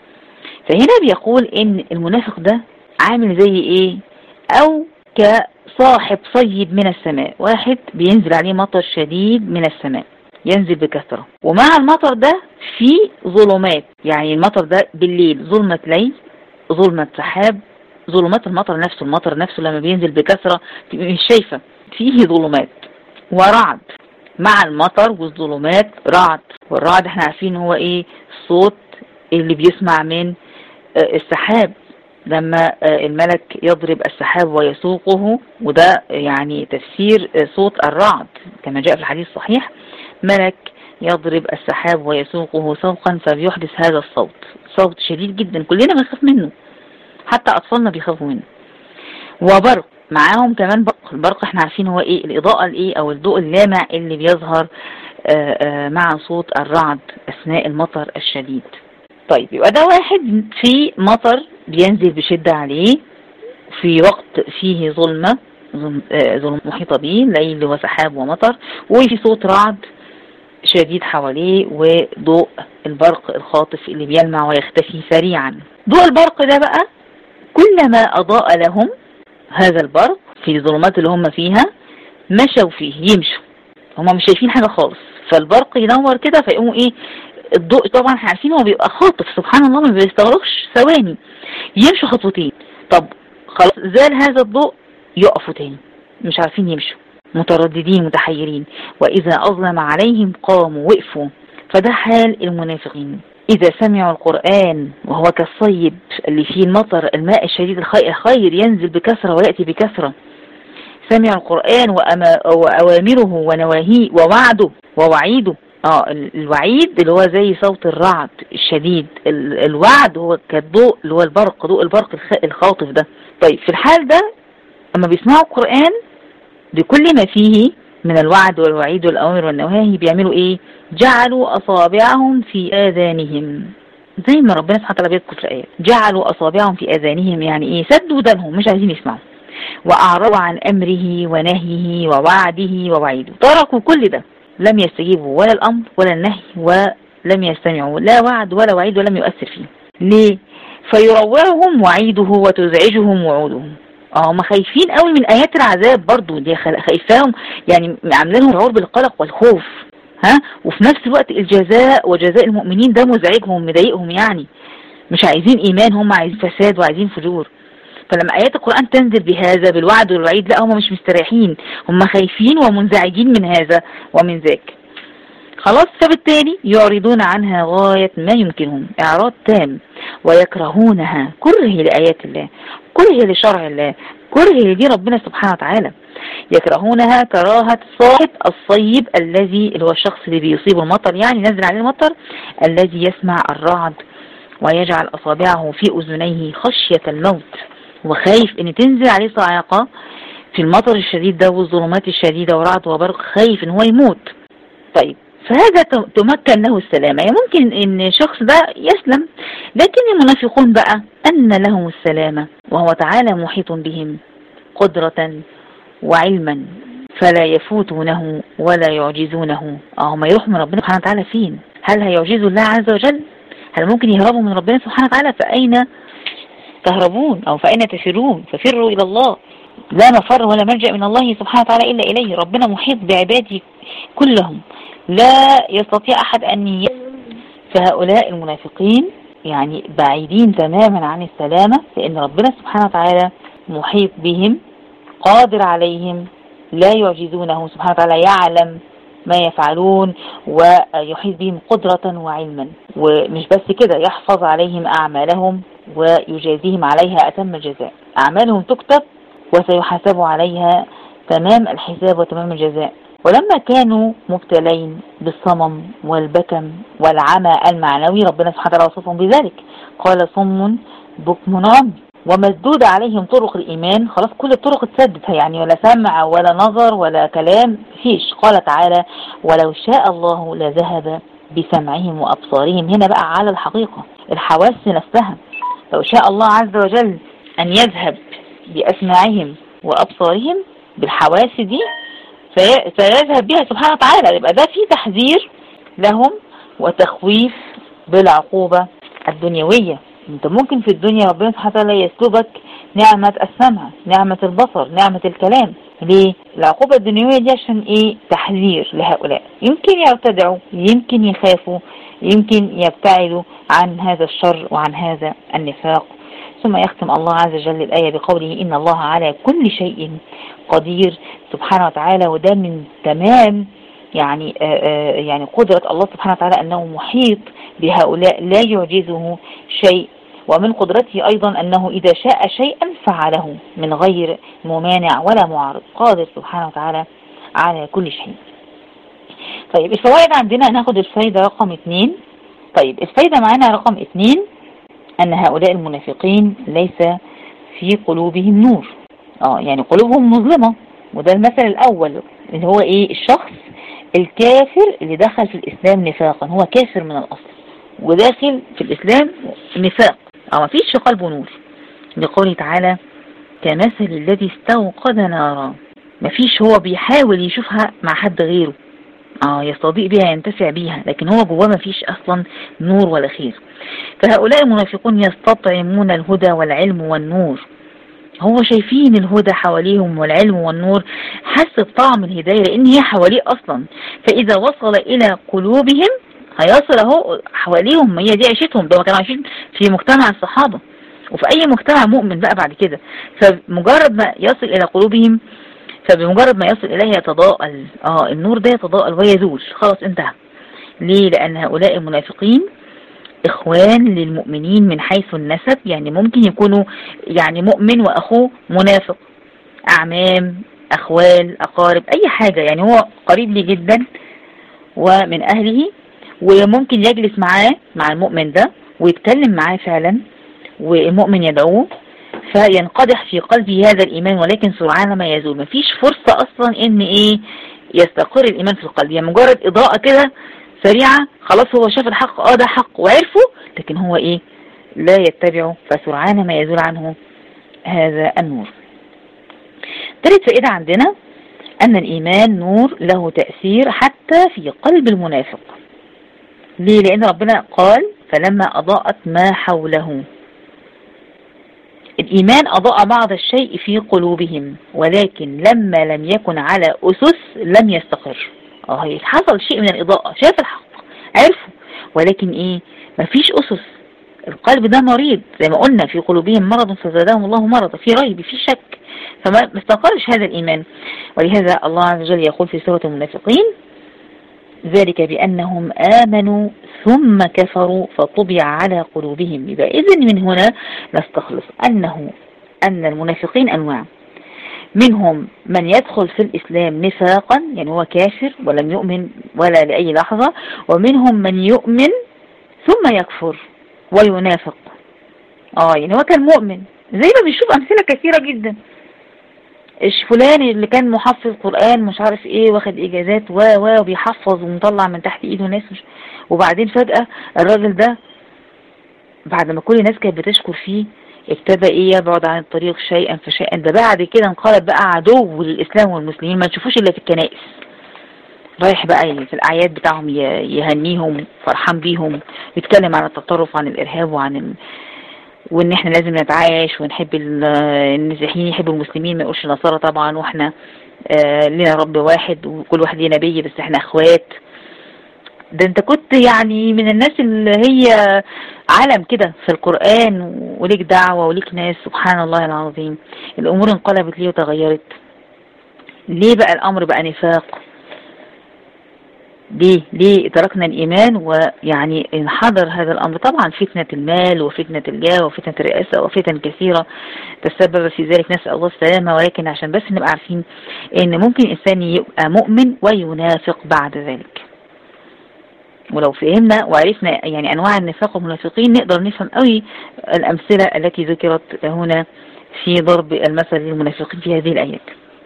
[SPEAKER 1] فهنا بيقول إن المنافق ده عامل زي إيه أو كصاحب صيب من السماء واحد بينزل عليه مطر شديد من السماء ينزل بكثرة ومع المطر ده في ظلمات يعني المطر ده بالليل ظلمة ليل ظلمة سحاب ظلمات المطر نفسه المطر نفسه لما بينزل بكثرة مش شايفة فيه ظلمات ورعد مع المطر والظلمات رعد والرعد احنا عارفين هو ايه الصوت اللي بيسمع من آه، السحاب لما آه، الملك يضرب السحاب ويسوقه وده يعني تفسير آه، صوت الرعد كما جاء في الحديث الصحيح ملك يضرب السحاب ويسوقه سوقا فبيحدث هذا الصوت صوت شديد جدا كلنا بنخاف منه حتى أطفالنا بيخافوا منه وبرق معاهم كمان برق البرق احنا عارفين هو ايه الإضاءة الايه او الضوء اللامع اللي بيظهر آآ آآ مع صوت الرعد أثناء المطر الشديد طيب يبقى ده واحد في مطر بينزل بشدة عليه في وقت فيه ظلمة ظلم محيطة به ليل وسحاب ومطر وفي صوت رعد شديد حواليه وضوء البرق الخاطف اللي بيلمع ويختفي سريعا ضوء البرق ده بقى كلما أضاء لهم هذا البرق في الظلمات اللي هم فيها مشوا فيه يمشوا هم مش شايفين حاجة خالص فالبرق ينور كده فيقوموا ايه الضوء طبعا احنا عارفين هو بيبقى خاطف سبحان الله ما بيستغرقش ثواني يمشوا خطوتين طب خلاص زال هذا الضوء يقفوا تاني مش عارفين يمشوا مترددين متحيرين وإذا أظلم عليهم قاموا وقفوا فده حال المنافقين إذا سمعوا القرآن وهو كالصيب اللي فيه المطر الماء الشديد الخير ينزل بكثرة ويأتي بكثرة سمعوا القرآن وأوامره ونواهيه ووعده ووعيده اه الوعيد اللي هو زي صوت الرعد الشديد الوعد هو كالضوء اللي هو البرق ضوء البرق الخاطف ده طيب في الحال ده اما بيسمعوا القرآن بكل ما فيه من الوعد والوعيد والأوامر والنواهي بيعملوا ايه جعلوا أصابعهم في آذانهم زي ما ربنا سبحانه وتعالى بيذكر في الآيات جعلوا أصابعهم في آذانهم يعني ايه سدوا ودانهم مش عايزين يسمعوا وأعرضوا عن أمره ونهيه ووعده ووعيده تركوا كل ده لم يستجيبوا ولا الأمر ولا النهي ولم يستمعوا لا وعد ولا وعيد ولم يؤثر فيه ليه فيروعهم وعيده وتزعجهم وعودهم اه هم خايفين قوي من ايات العذاب برضو دي خايفاهم يعني عاملين لهم شعور بالقلق والخوف ها وفي نفس الوقت الجزاء وجزاء المؤمنين ده مزعجهم مضايقهم يعني مش عايزين ايمان هم عايزين فساد وعايزين فجور فلما آيات القرآن تنزل بهذا بالوعد والوعيد لا هم مش مستريحين هم خايفين ومنزعجين من هذا ومن ذاك خلاص فبالتالي يعرضون عنها غاية ما يمكنهم إعراض تام ويكرهونها كره لآيات الله كره لشرع الله كره لدين ربنا سبحانه وتعالى يكرهونها كراهة صاحب الصيب الذي اللي هو الشخص اللي بيصيب المطر يعني نزل عليه المطر الذي يسمع الرعد ويجعل أصابعه في أذنيه خشية الموت وخايف ان تنزل عليه صاعقة في المطر الشديد ده والظلمات الشديدة ورعد وبرق خايف ان هو يموت طيب فهذا تمكن له السلامة يعني ممكن ان الشخص ده يسلم لكن المنافقون بقى أن لهم السلامة وهو تعالى محيط بهم قدرة وعلما فلا يفوتونه ولا يعجزونه اه هم يروحوا من ربنا سبحانه وتعالى فين هل هيعجزوا الله عز وجل هل ممكن يهربوا من ربنا سبحانه وتعالى فأين تهربون أو فأين تفرون ففروا إلى الله لا مفر ولا ملجأ من الله سبحانه وتعالى إلا إليه ربنا محيط بعباده كلهم لا يستطيع أحد أن فهؤلاء المنافقين يعني بعيدين تماما عن السلامة لأن ربنا سبحانه وتعالى محيط بهم قادر عليهم لا يعجزونه سبحانه وتعالى يعلم ما يفعلون ويحيط بهم قدرة وعلما ومش بس كده يحفظ عليهم أعمالهم ويجازيهم عليها أتم الجزاء أعمالهم تكتب وسيحاسب عليها تمام الحساب وتمام الجزاء ولما كانوا مبتلين بالصمم والبكم والعمى المعنوي ربنا سبحانه وتعالى وصفهم بذلك قال صم بكم عمي ومسدود عليهم طرق الإيمان خلاص كل الطرق اتسدت يعني ولا سمع ولا نظر ولا كلام فيش قال تعالى ولو شاء الله لذهب بسمعهم وأبصارهم هنا بقى على الحقيقة الحواس نفسها لو شاء الله عز وجل أن يذهب بأسماعهم وأبصارهم بالحواس دي سيذهب بها سبحانه وتعالى يبقى ده في تحذير لهم وتخويف بالعقوبة الدنيوية انت ممكن في الدنيا ربنا سبحانه وتعالى يسلبك نعمة السمع نعمة البصر نعمة الكلام ليه؟ العقوبة الدنيوية دي عشان ايه تحذير لهؤلاء يمكن يرتدعوا يمكن يخافوا يمكن يبتعدوا عن هذا الشر وعن هذا النفاق ثم يختم الله عز وجل الآية بقوله إن الله على كل شيء قدير سبحانه وتعالى وده من تمام يعني آآ آآ يعني قدرة الله سبحانه وتعالى أنه محيط بهؤلاء لا يعجزه شيء ومن قدرته أيضا أنه إذا شاء شيئا فعله من غير ممانع ولا معارض قادر سبحانه وتعالى على كل شيء طيب الفوائد عندنا ناخد الفايدة رقم اثنين طيب الفايدة معانا رقم اثنين أن هؤلاء المنافقين ليس في قلوبهم نور اه يعني قلوبهم مظلمة وده المثل الأول اللي هو إيه الشخص الكافر اللي دخل في الإسلام نفاقا هو كافر من الأصل وداخل في الإسلام نفاق أو ما فيش في قلبه نور لقوله تعالى كمثل الذي استوقد نارا ما فيش هو بيحاول يشوفها مع حد غيره اه يستضيء بها ينتفع بها لكن هو جواه ما فيش اصلا نور ولا خير فهؤلاء المنافقون يستطعمون الهدى والعلم والنور هو شايفين الهدى حواليهم والعلم والنور حس بطعم الهداية لان هي حواليه اصلا فاذا وصل الى قلوبهم هيصل اهو حواليهم هي دي عيشتهم ده كانوا عايشين في مجتمع الصحابة وفي اي مجتمع مؤمن بقى بعد كده فمجرد ما يصل الى قلوبهم فبمجرد ما يصل اليه يتضاءل اه النور ده يتضاءل ويزول خلاص انتهى ليه لان هؤلاء المنافقين اخوان للمؤمنين من حيث النسب يعني ممكن يكونوا يعني مؤمن واخوه منافق اعمام اخوال اقارب اي حاجة يعني هو قريب لي جدا ومن اهله وممكن يجلس معاه مع المؤمن ده ويتكلم معاه فعلا والمؤمن يدعوه فينقدح في قلبه هذا الإيمان ولكن سرعان ما يزول مفيش فرصة أصلا إن إيه يستقر الإيمان في القلب يعني مجرد إضاءة كده سريعة خلاص هو شاف الحق اه ده حق وعرفه لكن هو إيه لا يتبعه فسرعان ما يزول عنه هذا النور ثالث فائدة عندنا أن الإيمان نور له تأثير حتى في قلب المنافق ليه لأن ربنا قال فلما أضاءت ما حوله الإيمان أضاء بعض الشيء في قلوبهم ولكن لما لم يكن على أسس لم يستقر اه حصل شيء من الإضاءة شاف الحق عرفه ولكن إيه مفيش أسس القلب ده مريض زي ما قلنا في قلوبهم مرض فزادهم الله مرضا في ريب في شك فما استقرش هذا الإيمان ولهذا الله عز وجل يقول في سورة المنافقين ذلك بأنهم آمنوا ثم كفروا فطبع على قلوبهم يبقى إذن من هنا نستخلص أنه أن المنافقين أنواع منهم من يدخل في الإسلام نفاقا يعني هو كافر ولم يؤمن ولا لأي لحظة ومنهم من يؤمن ثم يكفر وينافق آه يعني هو كان مؤمن زي ما بنشوف أمثلة كثيرة جدا ايش فلان اللي كان محفظ قرآن مش عارف ايه واخد اجازات و و وبيحفظ ومطلع من تحت ايده ناس مش وبعدين فجأة الراجل ده بعد ما كل الناس كانت بتشكر فيه ابتدى ايه يبعد عن الطريق شيئا فشيئا ده بعد كده انقلب بقى عدو للاسلام والمسلمين ما تشوفوش الا في الكنائس رايح بقى في الأعياد بتاعهم يهنيهم فرحان بيهم يتكلم عن التطرف وعن الإرهاب وعن ال... وإن إحنا لازم نتعايش ونحب المسيحيين يحبوا المسلمين ما يقولش النصارى طبعا وإحنا آه لنا رب واحد وكل واحد ليه نبي بس إحنا إخوات ده انت كنت يعني من الناس اللي هي عالم كده في القرآن وليك دعوة وليك ناس سبحان الله العظيم الأمور انقلبت ليه وتغيرت ليه بقى الأمر بقى نفاق ليه ليه تركنا الإيمان ويعني انحدر هذا الأمر طبعا فتنة المال وفتنة الجاه وفتنة الرئاسة وفتن كثيرة تسبب في ذلك نسأل الله السلامة ولكن عشان بس نبقى عارفين ان ممكن إنسان يبقى مؤمن وينافق بعد ذلك ولو فهمنا وعرفنا يعني أنواع النفاق والمنافقين نقدر نفهم قوي الأمثلة التي ذكرت هنا في ضرب المثل للمنافقين في هذه الآيات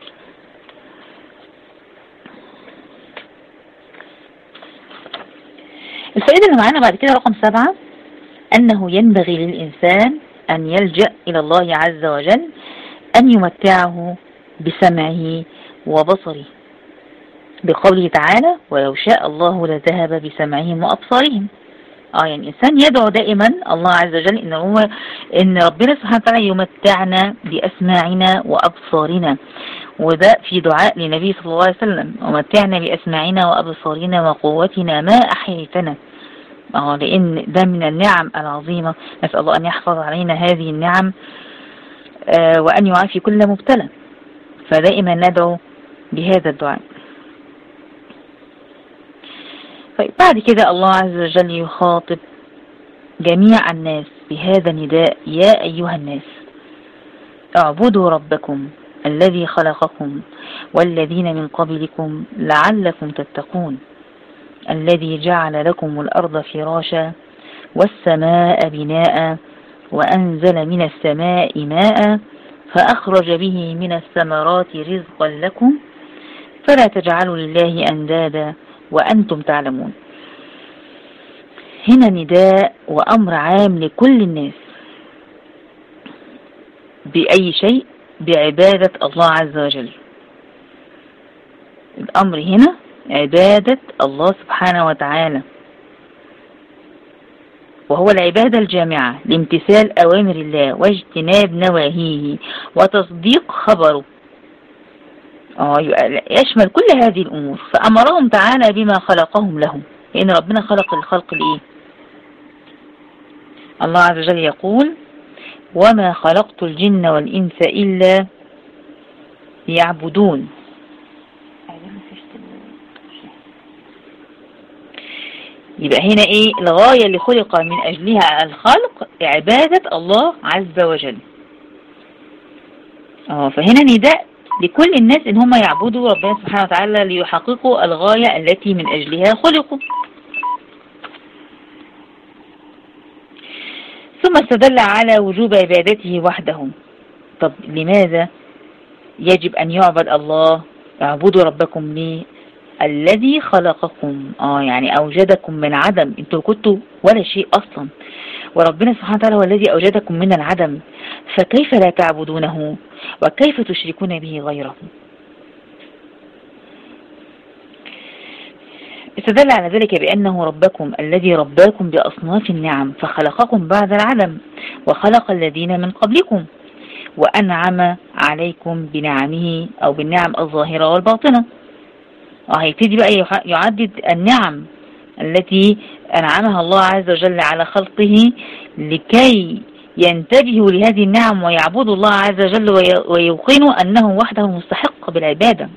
[SPEAKER 1] الفائدة اللي معانا بعد كده رقم سبعة أنه ينبغي للإنسان أن يلجأ إلى الله عز وجل أن يمتعه بسمعه وبصره بقوله تعالى ولو شاء الله لذهب بسمعهم وأبصارهم اه يعني الإنسان يدعو دائما الله عز وجل إن هو إن ربنا سبحانه وتعالى يمتعنا بأسماعنا وأبصارنا وده في دعاء للنبي صلى الله عليه وسلم ومتعنا بأسماعنا وأبصارنا وقوتنا ما أحييتنا اه لأن ده من النعم العظيمة نسأل الله أن يحفظ علينا هذه النعم آه وأن يعافي كل مبتلى فدائما ندعو بهذا الدعاء طيب بعد كده الله عز وجل يخاطب جميع الناس بهذا النداء يا أيها الناس اعبدوا ربكم الذي خلقكم والذين من قبلكم لعلكم تتقون الذي جعل لكم الأرض فراشا والسماء بناء وأنزل من السماء ماء فأخرج به من الثمرات رزقا لكم فلا تجعلوا لله أندادا وأنتم تعلمون هنا نداء وأمر عام لكل الناس بأي شيء بعبادة الله عز وجل الأمر هنا عبادة الله سبحانه وتعالى وهو العبادة الجامعة لامتثال أوامر الله واجتناب نواهيه وتصديق خبره اه يشمل كل هذه الأمور فأمرهم تعالى بما خلقهم لهم لأن ربنا خلق الخلق لإيه الله عز وجل يقول وما خلقت الجن والإنس إلا ليعبدون يبقى هنا ايه الغاية اللي خلق من اجلها الخلق عبادة الله عز وجل اه فهنا نداء لكل الناس ان هم يعبدوا ربنا سبحانه وتعالى ليحققوا الغاية التي من اجلها خلقوا ثم استدل على وجوب عبادته وحده طب لماذا يجب ان يعبد الله اعبدوا ربكم ليه الذي خلقكم اه يعني اوجدكم من عدم انتوا كنتوا ولا شيء اصلا وربنا سبحانه وتعالى هو الذي اوجدكم من العدم فكيف لا تعبدونه وكيف تشركون به غيره استدل على ذلك بأنه ربكم الذي رباكم بأصناف النعم فخلقكم بعد العدم وخلق الذين من قبلكم وأنعم عليكم بنعمه أو بالنعم الظاهرة والباطنة وهيبتدي بقى يعدد النعم التي أنعمها الله عز وجل على خلقه لكي ينتبهوا لهذه النعم ويعبدوا الله عز وجل ويوقنوا أنه وحده مستحق بالعبادة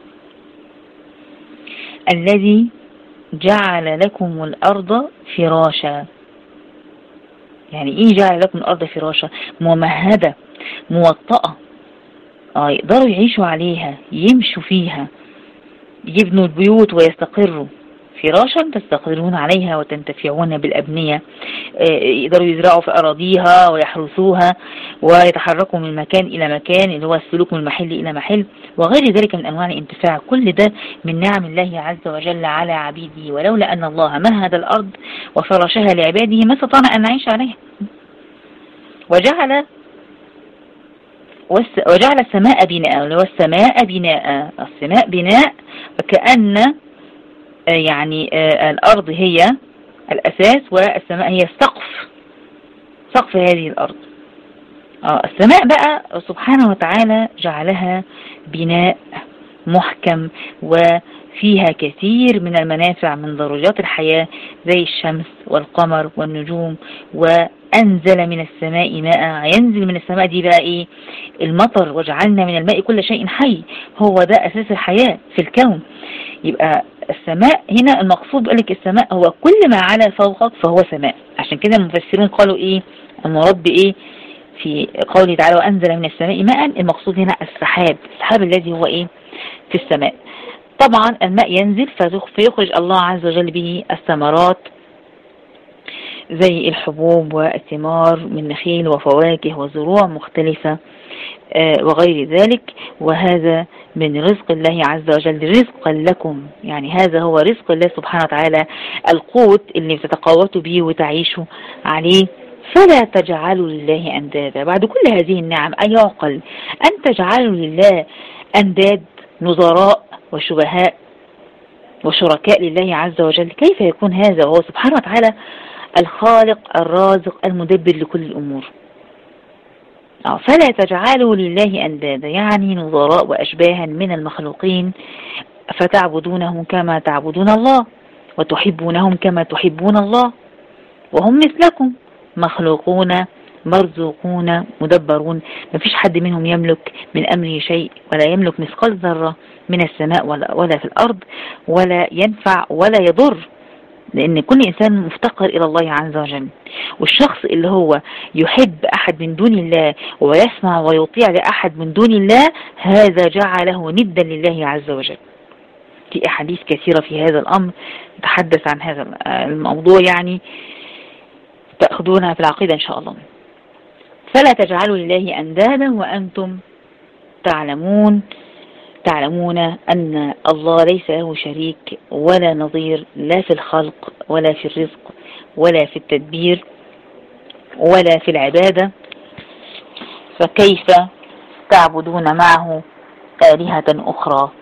[SPEAKER 1] الذي جعل لكم الأرض فراشا يعني إيه جعل لكم الأرض فراشا ممهدة موطأة آه يقدروا يعيشوا عليها يمشوا فيها يبنوا البيوت ويستقروا فراشا تستقرون عليها وتنتفعون بالأبنية آه، يقدروا يزرعوا في أراضيها ويحرسوها ويتحركوا من مكان إلى مكان اللي هو السلوك من محل إلى محل وغير ذلك من أنواع الانتفاع كل ده من نعم الله عز وجل على عبيده ولولا أن الله مهد الأرض وفرشها لعباده ما استطعنا أن نعيش عليها وجعل وجعل السماء بناء اللي هو السماء بناء السماء بناء وكأن يعني الأرض هي الأساس والسماء هي السقف سقف هذه الأرض آه السماء بقى سبحانه وتعالى جعلها بناء محكم وفيها كثير من المنافع من ضرورات الحياة زي الشمس والقمر والنجوم وأنزل من السماء ماء ينزل من السماء دي بقى إيه المطر وجعلنا من الماء كل شيء حي هو ده أساس الحياة في الكون يبقى السماء هنا المقصود لك السماء هو كل ما على فوقك فهو سماء عشان كده المفسرون قالوا ايه المراد بايه في قوله تعالى وأنزل من السماء ماء المقصود هنا السحاب السحاب الذي هو ايه في السماء طبعا الماء ينزل فيخرج الله عز وجل به الثمرات زي الحبوب والثمار من نخيل وفواكه وزروع مختلفة وغير ذلك وهذا من رزق الله عز وجل رزقا لكم يعني هذا هو رزق الله سبحانه وتعالى القوت اللي بتتقوتوا به وتعيشوا عليه فلا تجعلوا لله أندادا بعد كل هذه النعم أيعقل أن تجعلوا لله أنداد نظراء وشبهاء وشركاء لله عز وجل كيف يكون هذا وهو سبحانه وتعالى الخالق الرازق المدبر لكل الأمور فلا تجعلوا لله أندادا يعني نظراء وأشباها من المخلوقين فتعبدونهم كما تعبدون الله وتحبونهم كما تحبون الله وهم مثلكم مخلوقون مرزوقون مدبرون ما فيش حد منهم يملك من أمره شيء ولا يملك مثقال ذرة من السماء ولا, ولا في الأرض ولا ينفع ولا يضر لأن كل إنسان مفتقر إلى الله عز وجل والشخص اللي هو يحب أحد من دون الله ويسمع ويطيع لأحد من دون الله هذا جعله ندا لله عز وجل في أحاديث كثيرة في هذا الأمر نتحدث عن هذا الموضوع يعني تأخذونها في العقيدة إن شاء الله فلا تجعلوا لله أندادا وأنتم تعلمون تعلمون أن الله ليس له شريك ولا نظير لا في الخلق ولا في الرزق ولا في التدبير ولا في العبادة فكيف تعبدون معه آلهة أخرى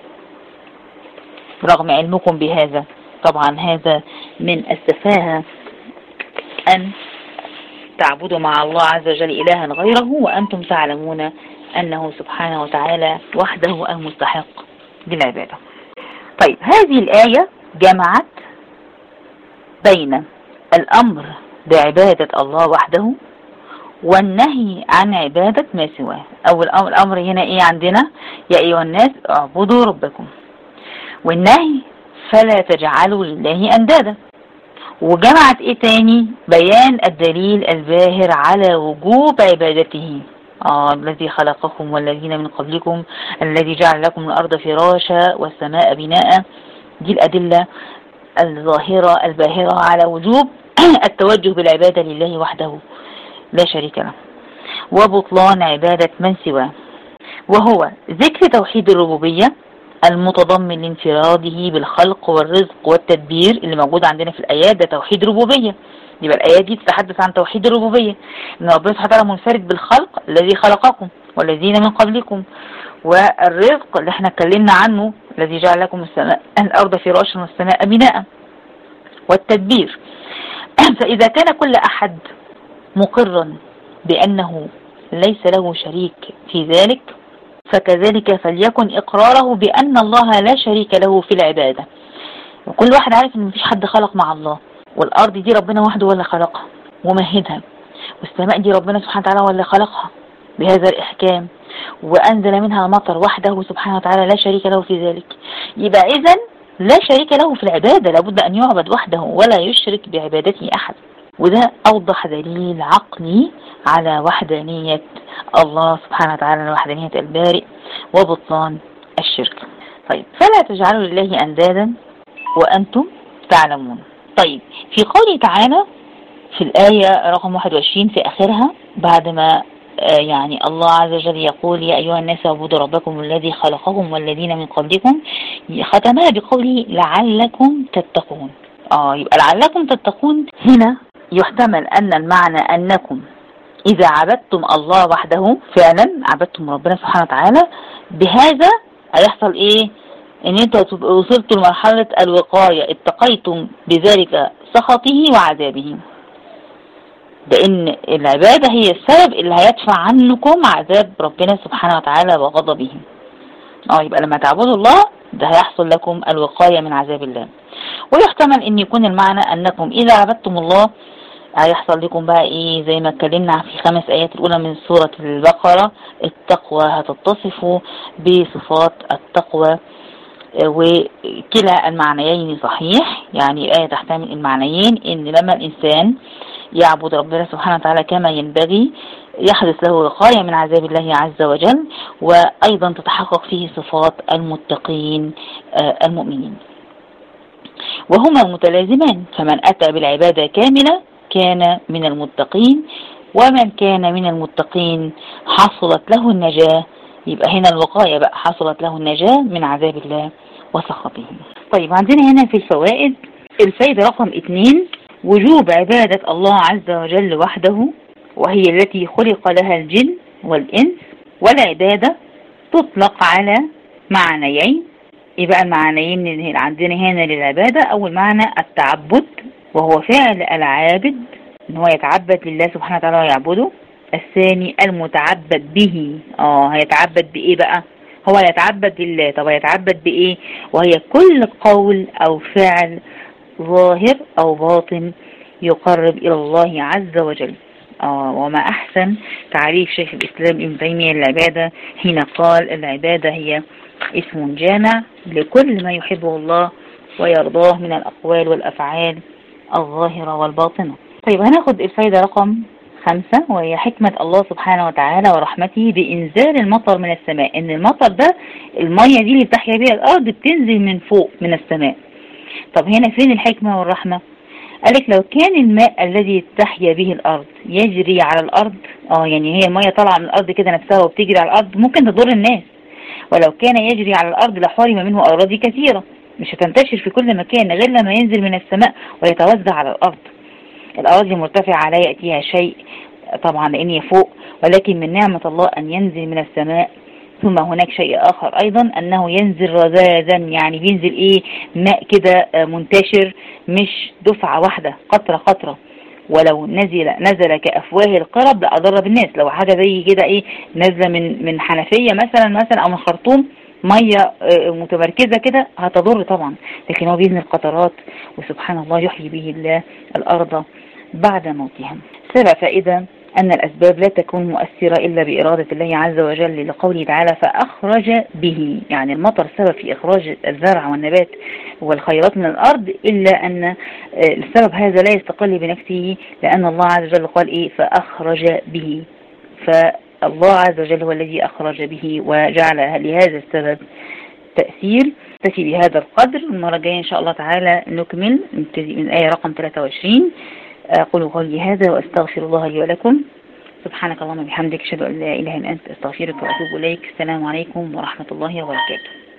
[SPEAKER 1] رغم علمكم بهذا طبعا هذا من السفاهة أن تعبدوا مع الله عز وجل إلها غيره وأنتم تعلمون أنه سبحانه وتعالى وحده المستحق للعبادة طيب هذه الآية جمعت بين الأمر بعبادة الله وحده والنهي عن عبادة ما سواه أو الأمر هنا إيه عندنا يا أيها الناس اعبدوا ربكم والنهي فلا تجعلوا لله أندادا وجمعت إيه تاني بيان الدليل الباهر على وجوب عبادته آه الذي خلقكم والذين من قبلكم الذي جعل لكم الأرض فراشا والسماء بناء دي الأدلة الظاهرة الباهرة على وجوب التوجه بالعبادة لله وحده لا شريك له وبطلان عبادة من سواه وهو ذكر توحيد الربوبية المتضمن لانفراده بالخلق والرزق والتدبير اللي موجود عندنا في الآيات ده توحيد ربوبية يبقى الآيات دي تتحدث عن توحيد الربوبية إن ربنا سبحانه وتعالى منفرد بالخلق الذي خلقكم والذين من قبلكم والرزق اللي احنا اتكلمنا عنه الذي جعل لكم السماء الأرض فراشا والسماء بناء والتدبير فإذا كان كل أحد مقرا بأنه ليس له شريك في ذلك فكذلك فليكن إقراره بأن الله لا شريك له في العبادة وكل واحد عارف ان مفيش حد خلق مع الله والأرض دي ربنا وحده ولا خلقها ومهدها والسماء دي ربنا سبحانه وتعالى ولا خلقها بهذا الإحكام وأنزل منها المطر وحده سبحانه وتعالى لا شريك له في ذلك يبقى إذا لا شريك له في العبادة لابد أن يعبد وحده ولا يشرك بعبادته أحد وده أوضح دليل عقلي على وحدانية الله سبحانه وتعالى وحدانية البارئ وبطلان الشرك طيب فلا تجعلوا لله أندادا وأنتم تعلمون طيب في قوله تعالى في الآية رقم 21 في آخرها بعدما يعني الله عز وجل يقول يا أيها الناس اعبدوا ربكم الذي خلقكم والذين من قبلكم ختمها بقوله لعلكم تتقون آه يبقى لعلكم تتقون هنا يحتمل أن المعنى أنكم إذا عبدتم الله وحده فعلا عبدتم ربنا سبحانه وتعالى بهذا هيحصل إيه ان انتوا وصلتوا لمرحلة الوقاية اتقيتم بذلك سخطه وعذابه لان العبادة هي السبب اللي هيدفع عنكم عذاب ربنا سبحانه وتعالى وغضبه اه يبقى لما تعبدوا الله ده هيحصل لكم الوقاية من عذاب الله ويحتمل ان يكون المعنى انكم اذا عبدتم الله هيحصل لكم بقى ايه زي ما اتكلمنا في خمس ايات الاولى من سورة البقرة التقوى هتتصفوا بصفات التقوى وكلا المعنيين صحيح يعني الآية تحتمل المعنيين ان لما الانسان يعبد ربنا سبحانه وتعالى كما ينبغي يحدث له وقاية من عذاب الله عز وجل وأيضا تتحقق فيه صفات المتقين المؤمنين وهما متلازمان فمن أتى بالعبادة كاملة كان من المتقين ومن كان من المتقين حصلت له النجاة يبقى هنا الوقاية بقى حصلت له النجاة من عذاب الله وسخطه طيب عندنا هنا في الفوائد الفايدة رقم اثنين وجوب عبادة الله عز وجل وحده وهي التي خلق لها الجن والإنس والعبادة تطلق على معنيين يبقى المعنيين اللي عندنا هنا للعبادة أول معنى التعبد وهو فعل العابد ان هو يتعبد لله سبحانه وتعالى ويعبده الثاني المتعبد به اه هيتعبد بايه بقى هو يتعبد لله طب هيتعبد بايه وهي كل قول او فعل ظاهر او باطن يقرب الى الله عز وجل آه وما أحسن تعريف شيخ الإسلام ابن تيمية للعبادة حين قال العبادة هي اسم جامع لكل ما يحبه الله ويرضاه من الأقوال والأفعال الظاهرة والباطنة طيب هناخد الفايدة رقم خمسة وهي حكمة الله سبحانه وتعالى ورحمته بإنزال المطر من السماء إن المطر ده المية دي اللي بتحيا بيها الأرض بتنزل من فوق من السماء طب هنا فين الحكمة والرحمة قالك لو كان الماء الذي تحيا به الأرض يجري على الأرض اه يعني هي المية طالعة من الأرض كده نفسها وبتجري على الأرض ممكن تضر الناس ولو كان يجري على الأرض لحرم منه أراضي كثيرة مش هتنتشر في كل مكان غير لما ينزل من السماء ويتوزع على الأرض الأراضي مرتفعة لا يأتيها شيء طبعا لأن هي فوق ولكن من نعمة الله أن ينزل من السماء ثم هناك شيء آخر أيضا أنه ينزل رذاذا يعني بينزل إيه ماء كده منتشر مش دفعة واحدة قطرة قطرة ولو نزل نزل كأفواه القرب لأضر بالناس لو حاجة زي كده إيه نازلة من من حنفية مثلا مثلا أو من خرطوم مية متمركزة كده هتضر طبعا لكن هو بينزل قطرات وسبحان الله يحيي به الله الأرض بعد موتها سبع فائدة أن الأسباب لا تكون مؤثرة إلا بإرادة الله عز وجل لقوله تعالى فأخرج به يعني المطر سبب في إخراج الزرع والنبات والخيرات من الأرض إلا أن السبب هذا لا يستقل بنفسه لأن الله عز وجل قال إيه فأخرج به فالله عز وجل هو الذي أخرج به وجعل لهذا السبب تأثير نكتفي بهذا القدر المرة الجاية إن شاء الله تعالى نكمل نبتدي من آية رقم 23 أقول قولي هذا وأستغفر الله لي ولكم سبحانك اللهم وبحمدك أشهد أن لا إله إلا أنت أستغفرك وأتوب إليك السلام عليكم ورحمة الله وبركاته